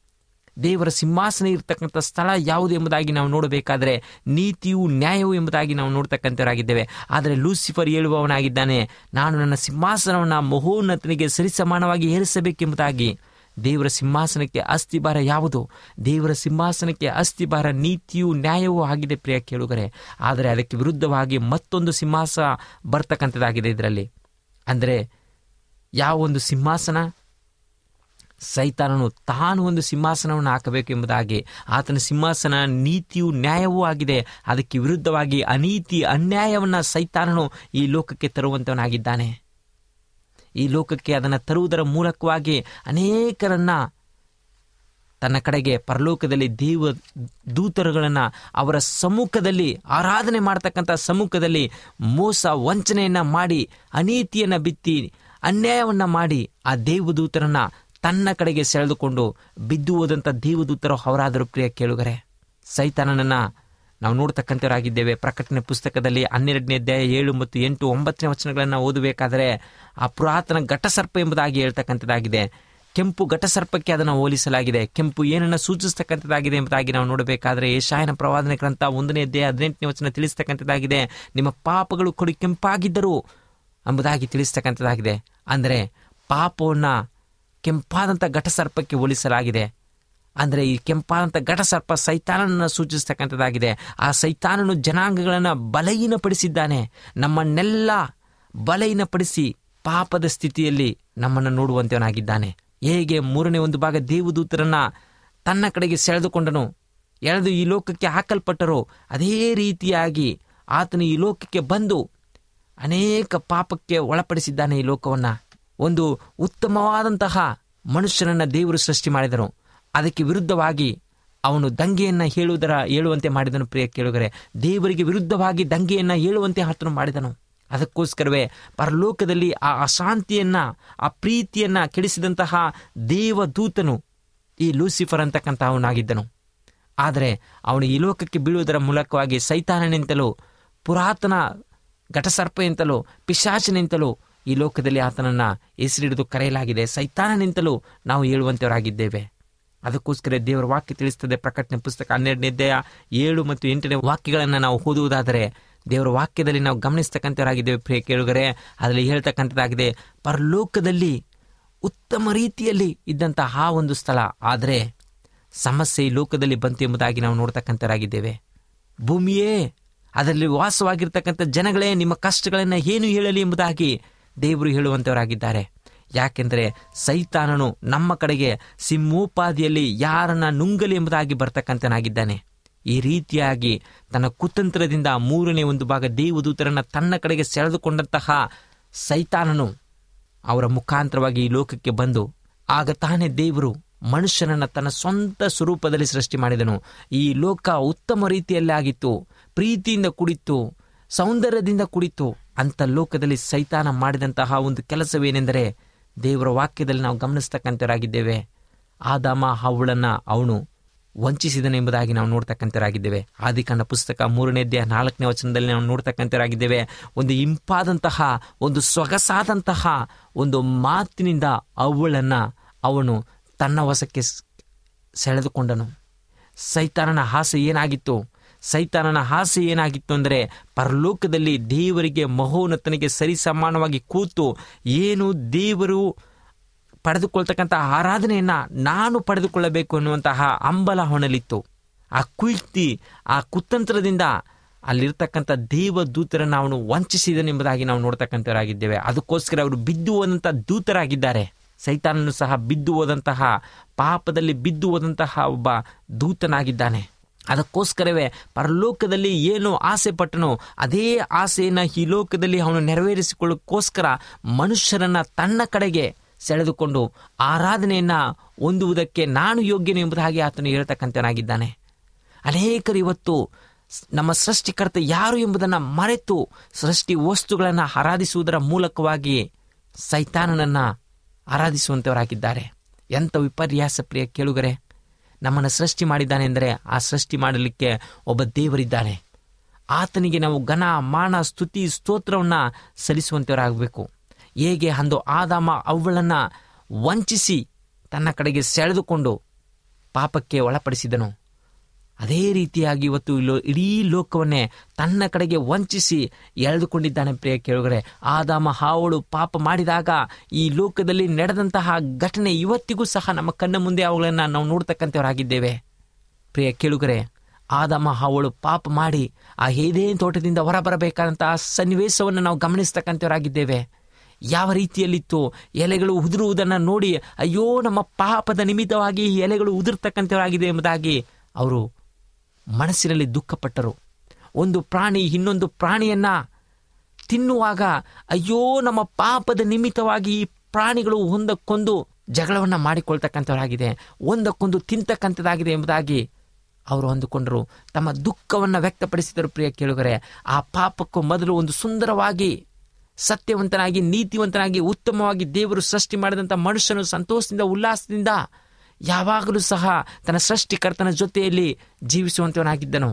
ದೇವರ ಸಿಂಹಾಸನ ಇರತಕ್ಕಂಥ ಸ್ಥಳ ಯಾವುದು ಎಂಬುದಾಗಿ ನಾವು ನೋಡಬೇಕಾದ್ರೆ ನೀತಿಯು ನ್ಯಾಯವು ಎಂಬುದಾಗಿ ನಾವು ನೋಡ್ತಕ್ಕಂಥವರಾಗಿದ್ದೇವೆ ಆದರೆ ಲೂಸಿಫರ್ ಹೇಳುವವನಾಗಿದ್ದಾನೆ ನಾನು ನನ್ನ ಸಿಂಹಾಸನವನ್ನು ಮಹೋನ್ನತನಿಗೆ ಸರಿಸಮಾನವಾಗಿ ಏರಿಸಬೇಕೆಂಬುದಾಗಿ ದೇವರ ಸಿಂಹಾಸನಕ್ಕೆ ಅಸ್ಥಿಭಾರ ಯಾವುದು ದೇವರ ಸಿಂಹಾಸನಕ್ಕೆ ಅಸ್ಥಿಭಾರ ನೀತಿಯು ನ್ಯಾಯವೂ ಆಗಿದೆ ಪ್ರಿಯ ಕೇಳುಗರೆ ಆದರೆ ಅದಕ್ಕೆ ವಿರುದ್ಧವಾಗಿ ಮತ್ತೊಂದು ಸಿಂಹಾಸ ಬರ್ತಕ್ಕಂಥದ್ದಾಗಿದೆ ಇದರಲ್ಲಿ ಅಂದರೆ ಯಾವ ಒಂದು ಸಿಂಹಾಸನ ಸೈತಾನನು ತಾನು ಒಂದು ಸಿಂಹಾಸನವನ್ನು ಹಾಕಬೇಕು ಎಂಬುದಾಗಿ ಆತನ ಸಿಂಹಾಸನ ನೀತಿಯು ನ್ಯಾಯವೂ ಆಗಿದೆ ಅದಕ್ಕೆ ವಿರುದ್ಧವಾಗಿ ಅನೀತಿ ಅನ್ಯಾಯವನ್ನು ಸೈತಾನನು ಈ ಲೋಕಕ್ಕೆ ತರುವಂತವನಾಗಿದ್ದಾನೆ ಈ ಲೋಕಕ್ಕೆ ಅದನ್ನು ತರುವುದರ ಮೂಲಕವಾಗಿ ಅನೇಕರನ್ನ ತನ್ನ ಕಡೆಗೆ ಪರಲೋಕದಲ್ಲಿ ದೇವ ದೂತರುಗಳನ್ನು ಅವರ ಸಮ್ಮುಖದಲ್ಲಿ ಆರಾಧನೆ ಮಾಡತಕ್ಕಂಥ ಸಮ್ಮುಖದಲ್ಲಿ ಮೋಸ ವಂಚನೆಯನ್ನ ಮಾಡಿ ಅನೀತಿಯನ್ನ ಬಿತ್ತಿ ಅನ್ಯಾಯವನ್ನ ಮಾಡಿ ಆ ದೇವದೂತರನ್ನ ತನ್ನ ಕಡೆಗೆ ಸೆಳೆದುಕೊಂಡು ಬಿದ್ದು ಹೋದಂಥ ದೇವದೂತರು ಅವರಾದರೂ ಪ್ರಿಯ ಕೇಳುಗರೆ ಸೈತಾನನನ್ನ ನಾವು ನೋಡ್ತಕ್ಕಂಥವರಾಗಿದ್ದೇವೆ ಪ್ರಕಟಣೆ ಪುಸ್ತಕದಲ್ಲಿ ಹನ್ನೆರಡನೇ ಅಧ್ಯಾಯ ಏಳು ಮತ್ತು ಎಂಟು ಒಂಬತ್ತನೇ ವಚನಗಳನ್ನು ಓದಬೇಕಾದರೆ ಆ ಪುರಾತನ ಘಟಸರ್ಪ ಎಂಬುದಾಗಿ ಹೇಳ್ತಕ್ಕಂಥದ್ದಾಗಿದೆ ಕೆಂಪು ಘಟಸರ್ಪಕ್ಕೆ ಅದನ್ನು ಹೋಲಿಸಲಾಗಿದೆ ಕೆಂಪು ಏನನ್ನು ಸೂಚಿಸ್ತಕ್ಕಂಥದ್ದಾಗಿದೆ ಎಂಬುದಾಗಿ ನಾವು ನೋಡಬೇಕಾದ್ರೆ ಏಷಾಯನ ಪ್ರವಾದನೆ ಗ್ರಂಥ ಒಂದನೇ ಅಧ್ಯಾಯ ಹದಿನೆಂಟನೇ ವಚನ ತಿಳಿಸ್ತಕ್ಕಂಥದ್ದಾಗಿದೆ ನಿಮ್ಮ ಪಾಪಗಳು ಕೊಡಿ ಕೆಂಪಾಗಿದ್ದರು ಎಂಬುದಾಗಿ ತಿಳಿಸ್ತಕ್ಕಂಥದ್ದಾಗಿದೆ ಅಂದರೆ ಪಾಪವನ್ನ ಕೆಂಪಾದಂಥ ಘಟಸರ್ಪಕ್ಕೆ ಹೋಲಿಸಲಾಗಿದೆ ಅಂದರೆ ಈ ಕೆಂಪಾದಂಥ ಘಟಸರ್ಪ ಸೈತಾನನನ್ನು ಸೂಚಿಸ್ತಕ್ಕಂಥದ್ದಾಗಿದೆ ಆ ಸೈತಾನನು ಜನಾಂಗಗಳನ್ನು ಬಲಹೀನಪಡಿಸಿದ್ದಾನೆ ನಮ್ಮನ್ನೆಲ್ಲ ಬಲಹೀನಪಡಿಸಿ ಪಾಪದ ಸ್ಥಿತಿಯಲ್ಲಿ ನಮ್ಮನ್ನು ನೋಡುವಂತವನಾಗಿದ್ದಾನೆ ಹೇಗೆ ಮೂರನೇ ಒಂದು ಭಾಗ ದೇವದೂತರನ್ನ ತನ್ನ ಕಡೆಗೆ ಸೆಳೆದುಕೊಂಡನು ಎಳೆದು ಈ ಲೋಕಕ್ಕೆ ಹಾಕಲ್ಪಟ್ಟರು ಅದೇ ರೀತಿಯಾಗಿ ಆತನು ಈ ಲೋಕಕ್ಕೆ ಬಂದು ಅನೇಕ ಪಾಪಕ್ಕೆ ಒಳಪಡಿಸಿದ್ದಾನೆ ಈ ಲೋಕವನ್ನ ಒಂದು ಉತ್ತಮವಾದಂತಹ ಮನುಷ್ಯನನ್ನ ದೇವರು ಸೃಷ್ಟಿ ಮಾಡಿದನು ಅದಕ್ಕೆ ವಿರುದ್ಧವಾಗಿ ಅವನು ದಂಗೆಯನ್ನ ಹೇಳುವುದರ ಹೇಳುವಂತೆ ಮಾಡಿದನು ಪ್ರಿಯ ಕೇಳುಗರೆ ದೇವರಿಗೆ ವಿರುದ್ಧವಾಗಿ ದಂಗೆಯನ್ನ ಹೇಳುವಂತೆ ಆತನು ಮಾಡಿದನು ಅದಕ್ಕೋಸ್ಕರವೇ ಪರಲೋಕದಲ್ಲಿ ಆ ಅಶಾಂತಿಯನ್ನ ಆ ಪ್ರೀತಿಯನ್ನ ಕೆಡಿಸಿದಂತಹ ದೇವದೂತನು ಈ ಲೂಸಿಫರ್ ಅಂತಕ್ಕಂತಹವನಾಗಿದ್ದನು ಆದರೆ ಅವನು ಈ ಲೋಕಕ್ಕೆ ಬೀಳುವುದರ ಮೂಲಕವಾಗಿ ಸೈತಾನನೆಂತಲೂ ಪುರಾತನ ಘಟಸರ್ಪ ಎಂತಲೂ ಪಿಶಾಚನೆಂತಲೂ ಈ ಲೋಕದಲ್ಲಿ ಆತನನ್ನ ಹೆಸರಿಡಿದು ಕರೆಯಲಾಗಿದೆ ಸೈತಾನನೆಂತಲೂ ನಾವು ಹೇಳುವಂತವರಾಗಿದ್ದೇವೆ ಅದಕ್ಕೋಸ್ಕರ ದೇವರ ವಾಕ್ಯ ತಿಳಿಸ್ತದೆ ಪ್ರಕಟಣೆ ಪುಸ್ತಕ ಹನ್ನೆರಡನೇ ಅಧ್ಯಾಯ ಏಳು ಮತ್ತು ಎಂಟನೇ ವಾಕ್ಯಗಳನ್ನು ನಾವು ಓದುವುದಾದರೆ ದೇವರ ವಾಕ್ಯದಲ್ಲಿ ನಾವು ಗಮನಿಸ್ತಕ್ಕಂಥವರಾಗಿದ್ದೇವೆ ಪ್ರಿಯ ಕೇಳುಗರೆ ಅದರಲ್ಲಿ ಹೇಳ್ತಕ್ಕಂಥದ್ದಾಗಿದೆ ಪರಲೋಕದಲ್ಲಿ ಉತ್ತಮ ರೀತಿಯಲ್ಲಿ ಇದ್ದಂತಹ ಆ ಒಂದು ಸ್ಥಳ ಆದರೆ ಸಮಸ್ಯೆ ಈ ಲೋಕದಲ್ಲಿ ಬಂತು ಎಂಬುದಾಗಿ ನಾವು ನೋಡ್ತಕ್ಕಂಥವರಾಗಿದ್ದೇವೆ ಭೂಮಿಯೇ ಅದರಲ್ಲಿ ವಾಸವಾಗಿರ್ತಕ್ಕಂಥ ಜನಗಳೇ ನಿಮ್ಮ ಕಷ್ಟಗಳನ್ನು ಏನು ಹೇಳಲಿ ಎಂಬುದಾಗಿ ದೇವರು ಹೇಳುವಂಥವರಾಗಿದ್ದಾರೆ ಯಾಕೆಂದರೆ ಸೈತಾನನು ನಮ್ಮ ಕಡೆಗೆ ಸಿಂಹೋಪಾದಿಯಲ್ಲಿ ಯಾರನ್ನ ನುಂಗಲಿ ಎಂಬುದಾಗಿ ಬರ್ತಕ್ಕಂಥನಾಗಿದ್ದಾನೆ ಈ ರೀತಿಯಾಗಿ ತನ್ನ ಕುತಂತ್ರದಿಂದ ಮೂರನೇ ಒಂದು ಭಾಗ ದೇವದೂತರನ್ನ ತನ್ನ ಕಡೆಗೆ ಸೆಳೆದುಕೊಂಡಂತಹ ಸೈತಾನನು ಅವರ ಮುಖಾಂತರವಾಗಿ ಈ ಲೋಕಕ್ಕೆ ಬಂದು ಆಗ ತಾನೇ ದೇವರು ಮನುಷ್ಯನನ್ನ ತನ್ನ ಸ್ವಂತ ಸ್ವರೂಪದಲ್ಲಿ ಸೃಷ್ಟಿ ಮಾಡಿದನು ಈ ಲೋಕ ಉತ್ತಮ ರೀತಿಯಲ್ಲಿ ಆಗಿತ್ತು ಪ್ರೀತಿಯಿಂದ ಕುಡಿತು ಸೌಂದರ್ಯದಿಂದ ಕುಡಿತು ಅಂತ ಲೋಕದಲ್ಲಿ ಸೈತಾನ ಮಾಡಿದಂತಹ ಒಂದು ಕೆಲಸವೇನೆಂದರೆ ದೇವರ ವಾಕ್ಯದಲ್ಲಿ ನಾವು ಗಮನಿಸ್ತಕ್ಕಂಥವರಾಗಿದ್ದೇವೆ ಆದಾಮ ಹವಳನ್ನ ಅವನು ವಂಚಿಸಿದನೆಂಬುದಾಗಿ ನಾವು ನೋಡ್ತಕ್ಕಂಥವರಾಗಿದ್ದೇವೆ ಆದಿಕಾಂಡ ಪುಸ್ತಕ ಮೂರನೇ ಅಧ್ಯಾಯ ನಾಲ್ಕನೇ ವಚನದಲ್ಲಿ ನಾವು ನೋಡ್ತಕ್ಕಂಥವರಾಗಿದ್ದೇವೆ ಒಂದು ಇಂಪಾದಂತಹ ಒಂದು ಸೊಗಸಾದಂತಹ ಒಂದು ಮಾತಿನಿಂದ ಅವಳನ್ನ ಅವನು ತನ್ನ ವಶಕ್ಕೆ ಸ್- ಸೆಳೆದುಕೊಂಡನು ಸೈತಾನನ ಆಸೆ ಏನಾಗಿತ್ತು ಸೈತಾನನ ಆಸೆ ಏನಾಗಿತ್ತು ಅಂದರೆ ಪರಲೋಕದಲ್ಲಿ ದೇವರಿಗೆ ಮಹೋನ್ನತನಿಗೆ ಸರಿ ಸಮಾನವಾಗಿ ಕೂತು ಏನು ದೇವರು ಪಡೆದುಕೊಳ್ತಕ್ಕಂಥ ಆರಾಧನೆಯನ್ನ ನಾನು ಪಡೆದುಕೊಳ್ಳಬೇಕು ಅನ್ನುವಂತಹ ಹಂಬಲ ಹೊಣಲಿತ್ತು ಆ ಕುಯ್ತಿ ಆ ಕುತಂತ್ರದಿಂದ ಅಲ್ಲಿರ್ತಕ್ಕಂಥ ದೇವ ದೂತರನ್ನು ಅವನು ವಂಚಿಸಿದನೆಂಬುದಾಗಿ ನಾವು ನೋಡ್ತಕ್ಕಂಥವರಾಗಿದ್ದೇವೆ ಅದಕ್ಕೋಸ್ಕರ ಅವರು ಬಿದ್ದು ಹೋದಂಥ ದೂತರಾಗಿದ್ದಾರೆ ಸೈತಾನನು ಸಹ ಬಿದ್ದು ಹೋದಂತಹ ಪಾಪದಲ್ಲಿ ಬಿದ್ದು ಹೋದಂತಹ ಒಬ್ಬ ದೂತನಾಗಿದ್ದಾನೆ ಅದಕ್ಕೋಸ್ಕರವೇ ಪರಲೋಕದಲ್ಲಿ ಏನು ಆಸೆ ಪಟ್ಟನೋ ಅದೇ ಆಸೆಯನ್ನ ಈ ಲೋಕದಲ್ಲಿ ಅವನು ನೆರವೇರಿಸಿಕೊಳ್ಳೋಕ್ಕೋಸ್ಕರ ಮನುಷ್ಯರನ್ನ ತನ್ನ ಕಡೆಗೆ ಸೆಳೆದುಕೊಂಡು ಆರಾಧನೆಯನ್ನ ಹೊಂದುವುದಕ್ಕೆ ನಾನು ಯೋಗ್ಯನು ಎಂಬುದಾಗಿ ಆತನು ಹೇಳ್ತಕ್ಕಂಥನಾಗಿದ್ದಾನೆ ಅನೇಕರು ಇವತ್ತು ಸ್- ನಮ್ಮ ಸೃಷ್ಟಿಕರ್ತ ಯಾರು ಎಂಬುದನ್ನು ಮರೆತು ಸೃಷ್ಟಿ ವಸ್ತುಗಳನ್ನು ಆರಾಧಿಸುವುದರ ಮೂಲಕವಾಗಿ ಸೈತಾನನನ್ನ ಆರಾಧಿಸುವಂತವರಾಗಿದ್ದಾರೆ ಎಂಥ ವಿಪರ್ಯಾಸ ಪ್ರಿಯ ಕೇಳುಗರೆ ನಮ್ಮನ್ನು ಸೃಷ್ಟಿ ಮಾಡಿದ್ದಾನೆ ಎಂದರೆ ಆ ಸೃಷ್ಟಿ ಮಾಡಲಿಕ್ಕೆ ಒಬ್ಬ ದೇವರಿದ್ದಾನೆ ಆತನಿಗೆ ನಾವು ಘನ ಮಾನ ಸ್ತುತಿ ಸ್ತೋತ್ರವನ್ನು ಸಲ್ಲಿಸುವಂತವರಾಗಬೇಕು ಹೇಗೆ ಅಂದು ಆದಾಮ ಅವುಗಳನ್ನು ವಂಚಿಸಿ ತನ್ನ ಕಡೆಗೆ ಸೆಳೆದುಕೊಂಡು ಪಾಪಕ್ಕೆ ಒಳಪಡಿಸಿದನು ಅದೇ ರೀತಿಯಾಗಿ ಇವತ್ತು ಇಲ್ಲೋ ಇಡೀ ಲೋಕವನ್ನೇ ತನ್ನ ಕಡೆಗೆ ವಂಚಿಸಿ ಎಳೆದುಕೊಂಡಿದ್ದಾನೆ ಪ್ರಿಯ ಕೇಳುಗರೆ ಆದಾಮ ಹಾವಳು ಪಾಪ ಮಾಡಿದಾಗ ಈ ಲೋಕದಲ್ಲಿ ನಡೆದಂತಹ ಘಟನೆ ಇವತ್ತಿಗೂ ಸಹ ನಮ್ಮ ಕಣ್ಣ ಮುಂದೆ ಅವುಗಳನ್ನು ನಾವು ನೋಡ್ತಕ್ಕಂಥವರಾಗಿದ್ದೇವೆ ಪ್ರಿಯ ಕೇಳುಗರೆ ಆದಾಮ ಹಾವಳು ಪಾಪ ಮಾಡಿ ಆ ಏದೇನ್ ತೋಟದಿಂದ ಹೊರಬರಬೇಕಾದಂತಹ ಸನ್ನಿವೇಶವನ್ನು ನಾವು ಗಮನಿಸ್ತಕ್ಕಂಥವರಾಗಿದ್ದೇವೆ ಯಾವ ರೀತಿಯಲ್ಲಿತ್ತು ಎಲೆಗಳು ಉದುರುವುದನ್ನು ನೋಡಿ ಅಯ್ಯೋ ನಮ್ಮ ಪಾಪದ ನಿಮಿತ್ತವಾಗಿ ಈ ಎಲೆಗಳು ಉದುರ್ತಕ್ಕಂಥವರಾಗಿದೆ ಎಂಬುದಾಗಿ ಅವರು ಮನಸ್ಸಿನಲ್ಲಿ ದುಃಖಪಟ್ಟರು ಒಂದು ಪ್ರಾಣಿ ಇನ್ನೊಂದು ಪ್ರಾಣಿಯನ್ನ ತಿನ್ನುವಾಗ ಅಯ್ಯೋ ನಮ್ಮ ಪಾಪದ ನಿಮಿತ್ತವಾಗಿ ಈ ಪ್ರಾಣಿಗಳು ಒಂದಕ್ಕೊಂದು ಜಗಳವನ್ನ ಮಾಡಿಕೊಳ್ತಕ್ಕಂಥವರಾಗಿದೆ ಒಂದಕ್ಕೊಂದು ತಿಂತಕ್ಕಂಥದ್ದಾಗಿದೆ ಎಂಬುದಾಗಿ ಅವರು ಅಂದುಕೊಂಡರು ತಮ್ಮ ದುಃಖವನ್ನು ವ್ಯಕ್ತಪಡಿಸಿದರು ಪ್ರಿಯ ಕೇಳುಗರೆ ಆ ಪಾಪಕ್ಕೂ ಮೊದಲು ಒಂದು ಸುಂದರವಾಗಿ ಸತ್ಯವಂತನಾಗಿ ನೀತಿವಂತನಾಗಿ ಉತ್ತಮವಾಗಿ ದೇವರು ಸೃಷ್ಟಿ ಮಾಡಿದಂಥ ಮನುಷ್ಯನು ಸಂತೋಷದಿಂದ ಉಲ್ಲಾಸದಿಂದ ಯಾವಾಗಲೂ ಸಹ ತನ್ನ ಸೃಷ್ಟಿಕರ್ತನ ಜೊತೆಯಲ್ಲಿ ಜೀವಿಸುವಂತವನಾಗಿದ್ದನು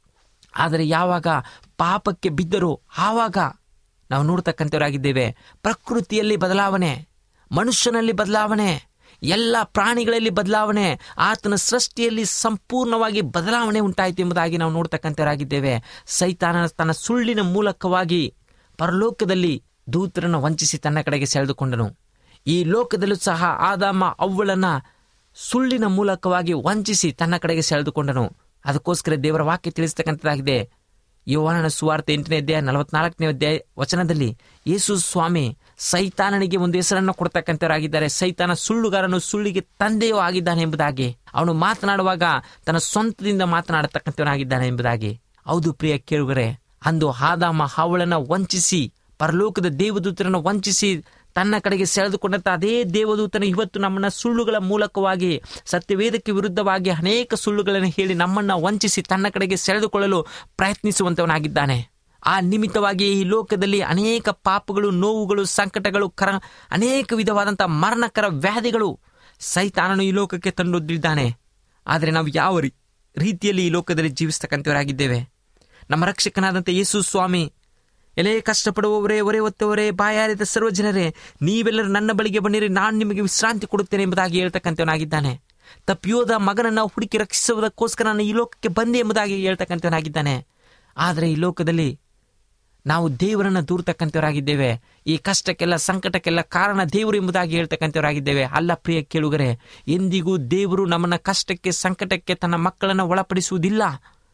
ಆದರೆ ಯಾವಾಗ ಪಾಪಕ್ಕೆ ಬಿದ್ದರೂ ಆವಾಗ ನಾವು ನೋಡ್ತಕ್ಕಂಥವರಾಗಿದ್ದೇವೆ ಪ್ರಕೃತಿಯಲ್ಲಿ ಬದಲಾವಣೆ ಮನುಷ್ಯನಲ್ಲಿ ಬದಲಾವಣೆ ಎಲ್ಲ ಪ್ರಾಣಿಗಳಲ್ಲಿ ಬದಲಾವಣೆ ಆತನ ಸೃಷ್ಟಿಯಲ್ಲಿ ಸಂಪೂರ್ಣವಾಗಿ ಬದಲಾವಣೆ ಉಂಟಾಯಿತು ಎಂಬುದಾಗಿ ನಾವು ನೋಡ್ತಕ್ಕಂಥವರಾಗಿದ್ದೇವೆ ಸೈತಾನ ತನ್ನ ಸುಳ್ಳಿನ ಮೂಲಕವಾಗಿ ಪರಲೋಕದಲ್ಲಿ ದೂತರನ್ನು ವಂಚಿಸಿ ತನ್ನ ಕಡೆಗೆ ಸೆಳೆದುಕೊಂಡನು ಈ ಲೋಕದಲ್ಲೂ ಸಹ ಆದಾಮ ಅವ್ವಳನ್ನ ಸುಳ್ಳಿನ ಮೂಲಕವಾಗಿ ವಂಚಿಸಿ ತನ್ನ ಕಡೆಗೆ ಸೆಳೆದುಕೊಂಡನು ಅದಕ್ಕೋಸ್ಕರ ದೇವರ ವಾಕ್ಯ ತಿಳಿಸ್ತಕ್ಕಂಥದ್ದಾಗಿದೆ ಯೋವಾನನ ಸುವಾರ್ತೆ ಎಂಟನೇ ಅಧ್ಯಾಯ ನಲವತ್ನಾಲ್ಕನೇ ಅಧ್ಯಾಯ ವಚನದಲ್ಲಿ ಯೇಸು ಸ್ವಾಮಿ ಸೈತಾನನಿಗೆ ಒಂದು ಹೆಸರನ್ನು ಕೊಡ್ತಕ್ಕಂಥವರಾಗಿದ್ದಾರೆ ಸೈತಾನ ಸುಳ್ಳುಗಾರನು ಸುಳ್ಳಿಗೆ ತಂದೆಯೂ ಆಗಿದ್ದಾನೆ ಎಂಬುದಾಗಿ ಅವನು ಮಾತನಾಡುವಾಗ ತನ್ನ ಸ್ವಂತದಿಂದ ಮಾತನಾಡತಕ್ಕಂಥವನಾಗಿದ್ದಾನೆ ಎಂಬುದಾಗಿ ಹೌದು ಪ್ರಿಯ ಕೇಳುಗರೆ ಅಂದು ಆದಾಮ ಹಾವಳನ್ನ ವಂಚಿಸಿ ಪರಲೋಕದ ದೇವದೂತರನ್ನು ವಂಚಿಸಿ ತನ್ನ ಕಡೆಗೆ ಸೆಳೆದುಕೊಂಡಂತ ಅದೇ ದೇವದೂತನ ಇವತ್ತು ನಮ್ಮನ್ನ ಸುಳ್ಳುಗಳ ಮೂಲಕವಾಗಿ ಸತ್ಯವೇದಕ್ಕೆ ವಿರುದ್ಧವಾಗಿ ಅನೇಕ ಸುಳ್ಳುಗಳನ್ನು ಹೇಳಿ ನಮ್ಮನ್ನ ವಂಚಿಸಿ ತನ್ನ ಕಡೆಗೆ ಸೆಳೆದುಕೊಳ್ಳಲು ಪ್ರಯತ್ನಿಸುವಂತವನಾಗಿದ್ದಾನೆ ಆ ನಿಮಿತ್ತವಾಗಿ ಈ ಲೋಕದಲ್ಲಿ ಅನೇಕ ಪಾಪಗಳು ನೋವುಗಳು ಸಂಕಟಗಳು ಕರ ಅನೇಕ ವಿಧವಾದಂಥ ಮರಣಕರ ವ್ಯಾಧಿಗಳು ಸೈತಾನನು ಈ ಲೋಕಕ್ಕೆ ತಂದೊಡ್ಡಿದ್ದಾನೆ ಆದರೆ ನಾವು ಯಾವ ರೀ- ರೀತಿಯಲ್ಲಿ ಈ ಲೋಕದಲ್ಲಿ ಜೀವಿಸ್ತಕ್ಕಂಥವರಾಗಿದ್ದೇವೆ ನಮ್ಮ ರಕ್ಷಕನಾದಂಥ ಯೇಸು ಸ್ವಾಮಿ ಎಲೆ ಕಷ್ಟಪಡುವವರೇ ಹೊರೆ ಹೊತ್ತವರೇ ಬಾಯಾರಿದ ಸರ್ವ ಜನರೇ ನೀವೆಲ್ಲರೂ ನನ್ನ ಬಳಿಗೆ ಬನ್ನಿರಿ ನಾನು ನಿಮಗೆ ವಿಶ್ರಾಂತಿ ಕೊಡುತ್ತೇನೆ ಎಂಬುದಾಗಿ ಹೇಳ್ತಕ್ಕಂಥವನಾಗಿದ್ದಾನೆ ತಪ್ಪಿಯೋದ ಮಗನನ್ನು ಹುಡುಕಿ ರಕ್ಷಿಸುವುದಕ್ಕೋಸ್ಕರ ನಾನು ಈ ಲೋಕಕ್ಕೆ ಬಂದೆ ಎಂಬುದಾಗಿ ಹೇಳ್ತಕ್ಕಂಥವನಾಗಿದ್ದಾನೆ ಆದರೆ ಈ ಲೋಕದಲ್ಲಿ ನಾವು ದೇವರನ್ನ ದೂರ್ತಕ್ಕಂಥವರಾಗಿದ್ದೇವೆ ಈ ಕಷ್ಟಕ್ಕೆಲ್ಲ ಸಂಕಟಕ್ಕೆಲ್ಲ ಕಾರಣ ದೇವರು ಎಂಬುದಾಗಿ ಹೇಳ್ತಕ್ಕಂಥವರಾಗಿದ್ದೇವೆ ಅಲ್ಲ ಪ್ರಿಯ ಕೇಳುಗರೆ ಎಂದಿಗೂ ದೇವರು ನಮ್ಮನ್ನ ಕಷ್ಟಕ್ಕೆ ಸಂಕಟಕ್ಕೆ ತನ್ನ ಮಕ್ಕಳನ್ನು ಒಳಪಡಿಸುವುದಿಲ್ಲ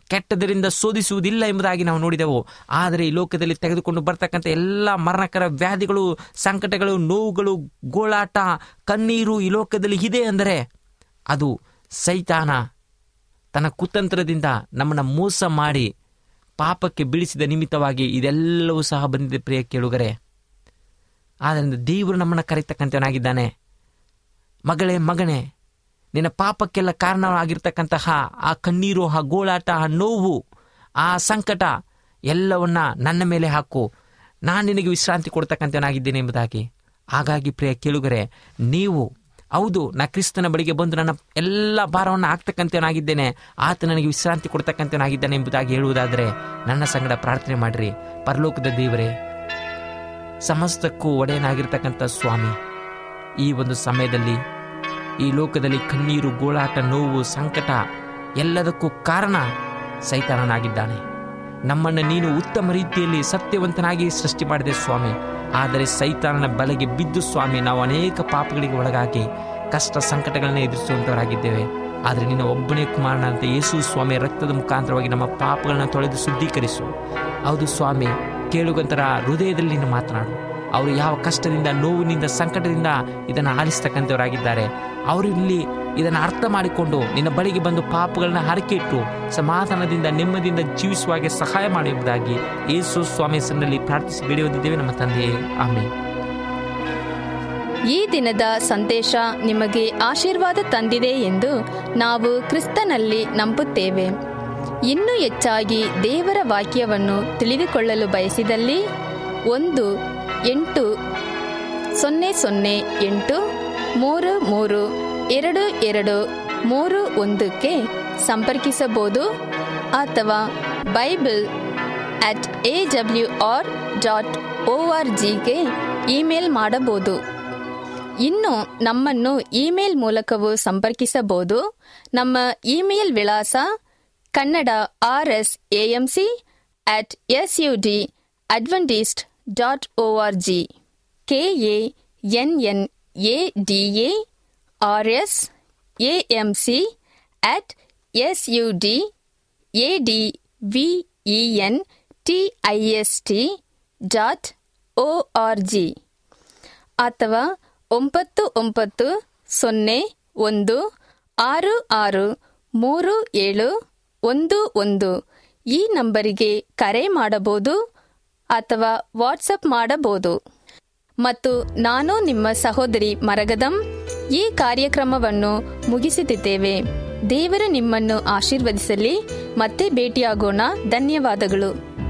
ಕೆಟ್ಟದರಿಂದ ಶೋಧಿಸುವುದಿಲ್ಲ ಎಂಬುದಾಗಿ ನಾವು ನೋಡಿದೆವು ಆದರೆ ಈ ಲೋಕದಲ್ಲಿ ತೆಗೆದುಕೊಂಡು ಬರ್ತಕ್ಕಂಥ ಎಲ್ಲ ಮರಣಕರ ವ್ಯಾಧಿಗಳು ಸಂಕಟಗಳು ನೋವುಗಳು ಗೋಳಾಟ ಕಣ್ಣೀರು ಈ ಲೋಕದಲ್ಲಿ ಇದೆ ಅಂದರೆ ಅದು ಸೈತಾನ ತನ್ನ ಕುತಂತ್ರದಿಂದ ನಮ್ಮನ್ನು ಮೋಸ ಮಾಡಿ ಪಾಪಕ್ಕೆ ಬೀಳಿಸಿದ ನಿಮಿತ್ತವಾಗಿ ಇದೆಲ್ಲವೂ ಸಹ ಬಂದಿದೆ ಪ್ರಿಯ ಕೇಳುಗರೆ ಆದ್ದರಿಂದ ದೇವರು ನಮ್ಮನ್ನು ಕರೆತಕ್ಕಂಥವನಾಗಿದ್ದಾನೆ ಮಗಳೇ ಮಗನೇ ನಿನ್ನ ಪಾಪಕ್ಕೆಲ್ಲ ಕಾರಣವಾಗಿರ್ತಕ್ಕಂತಹ ಆ ಕಣ್ಣೀರು ಆ ಗೋಳಾಟ ಆ ನೋವು ಆ ಸಂಕಟ ಎಲ್ಲವನ್ನ ನನ್ನ ಮೇಲೆ ಹಾಕು ನಾನು ನಿನಗೆ ವಿಶ್ರಾಂತಿ ಕೊಡ್ತಕ್ಕಂಥವನಾಗಿದ್ದೇನೆ ಎಂಬುದಾಗಿ ಹಾಗಾಗಿ ಪ್ರಿಯ ಕೇಳುಗರೆ ನೀವು ಹೌದು ನಾ ಕ್ರಿಸ್ತನ ಬಳಿಗೆ ಬಂದು ನನ್ನ ಎಲ್ಲ ಭಾರವನ್ನು ಹಾಕ್ತಕ್ಕಂಥವನಾಗಿದ್ದೇನೆ ಆತ ನನಗೆ ವಿಶ್ರಾಂತಿ ಕೊಡ್ತಕ್ಕಂಥವನಾಗಿದ್ದಾನೆ ಎಂಬುದಾಗಿ ಹೇಳುವುದಾದರೆ ನನ್ನ ಸಂಗಡ ಪ್ರಾರ್ಥನೆ ಮಾಡಿರಿ ಪರಲೋಕದ ದೇವರೇ ಸಮಸ್ತಕ್ಕೂ ಒಡೆಯನಾಗಿರ್ತಕ್ಕಂಥ ಸ್ವಾಮಿ ಈ ಒಂದು ಸಮಯದಲ್ಲಿ ಈ ಲೋಕದಲ್ಲಿ ಕಣ್ಣೀರು ಗೋಳಾಟ ನೋವು ಸಂಕಟ ಎಲ್ಲದಕ್ಕೂ ಕಾರಣ ಸೈತಾನನಾಗಿದ್ದಾನೆ ನಮ್ಮನ್ನು ನೀನು ಉತ್ತಮ ರೀತಿಯಲ್ಲಿ ಸತ್ಯವಂತನಾಗಿ ಸೃಷ್ಟಿ ಮಾಡಿದೆ ಸ್ವಾಮಿ ಆದರೆ ಸೈತಾನನ ಬಲೆಗೆ ಬಿದ್ದು ಸ್ವಾಮಿ ನಾವು ಅನೇಕ ಪಾಪಗಳಿಗೆ ಒಳಗಾಗಿ ಕಷ್ಟ ಸಂಕಟಗಳನ್ನ ಎದುರಿಸುವಂತವರಾಗಿದ್ದೇವೆ ಆದರೆ ನಿನ್ನ ಒಬ್ಬನೇ ಕುಮಾರನಂತೆ ಯೇಸು ಸ್ವಾಮಿ ರಕ್ತದ ಮುಖಾಂತರವಾಗಿ ನಮ್ಮ ಪಾಪಗಳನ್ನ ತೊಳೆದು ಶುದ್ಧೀಕರಿಸು ಹೌದು ಸ್ವಾಮಿ ಕೇಳುಗಂತರ ಹೃದಯದಲ್ಲಿ ನೀನು ಮಾತನಾಡು ಅವರು ಯಾವ ಕಷ್ಟದಿಂದ ನೋವಿನಿಂದ ಸಂಕಟದಿಂದ ಇದನ್ನು ಆಲಿಸ್ತಕ್ಕಂಥವರಾಗಿದ್ದಾರೆ ಅವರಲ್ಲಿ ಇದನ್ನು ಅರ್ಥ ಮಾಡಿಕೊಂಡು ನಿನ್ನ ಬಳಿಗೆ ಬಂದು ಪಾಪಗಳನ್ನ ಹರಕೆ ಸಮಾಧಾನದಿಂದ ನೆಮ್ಮದಿಯಿಂದ ಜೀವಿಸುವ ಹಾಗೆ ಸಹಾಯ ಮಾಡಿ ಎಂಬುದಾಗಿ ಯೇಸು ಸ್ವಾಮಿ ಹೆಸರಿನಲ್ಲಿ ಪ್ರಾರ್ಥಿಸಿ ಬೇಡಿ ನಮ್ಮ ತಂದೆಯೇ ಆಮೇಲೆ ಈ ದಿನದ ಸಂದೇಶ ನಿಮಗೆ ಆಶೀರ್ವಾದ ತಂದಿದೆ ಎಂದು ನಾವು ಕ್ರಿಸ್ತನಲ್ಲಿ ನಂಬುತ್ತೇವೆ ಇನ್ನೂ ಹೆಚ್ಚಾಗಿ ದೇವರ ವಾಕ್ಯವನ್ನು ತಿಳಿದುಕೊಳ್ಳಲು ಬಯಸಿದಲ್ಲಿ ಒಂದು ಎಂಟು ಸೊನ್ನೆ ಸೊನ್ನೆ ಎಂಟು ಮೂರು ಮೂರು ಎರಡು ಎರಡು ಮೂರು ಒಂದಕ್ಕೆ ಸಂಪರ್ಕಿಸಬಹುದು ಅಥವಾ Bible at A W R dot O R ಜಿಗೆ ಇಮೇಲ್ ಮಾಡಬಹುದು ಇನ್ನು ನಮ್ಮನ್ನು ಇಮೇಲ್ ಮೂಲಕವೂ ಸಂಪರ್ಕಿಸಬಹುದು ನಮ್ಮ ಇಮೇಲ್ ವಿಳಾಸ Kannada R S AMC at S U D Adventist dot O R G K A N N A D A R S A M C at S U D A D V E N T I S T dot O R G ಅಥವಾ ಒಂಬತ್ತು ಒಂಬತ್ತು ಸೊನ್ನೆ ಒಂದು ಆರು ಆರು ಮೂರು ಏಳು ಒಂದು ಒಂದು ಈ ನಂಬರಿಗೆ ಕರೆ ಮಾಡಬಹುದು ಅಥವಾ ವಾಟ್ಸಪ್ ಮಾಡಬಹುದು ಮತ್ತು ನಾನು ನಿಮ್ಮ ಸಹೋದರಿ ಮರಗದಂ ಈ ಕಾರ್ಯಕ್ರಮವನ್ನು ಮುಗಿಸುತ್ತಿದ್ದೇವೆ ದೇವರು ನಿಮ್ಮನ್ನು ಆಶೀರ್ವದಿಸಲಿ ಮತ್ತೆ ಭೇಟಿಯಾಗೋಣ ಧನ್ಯವಾದಗಳು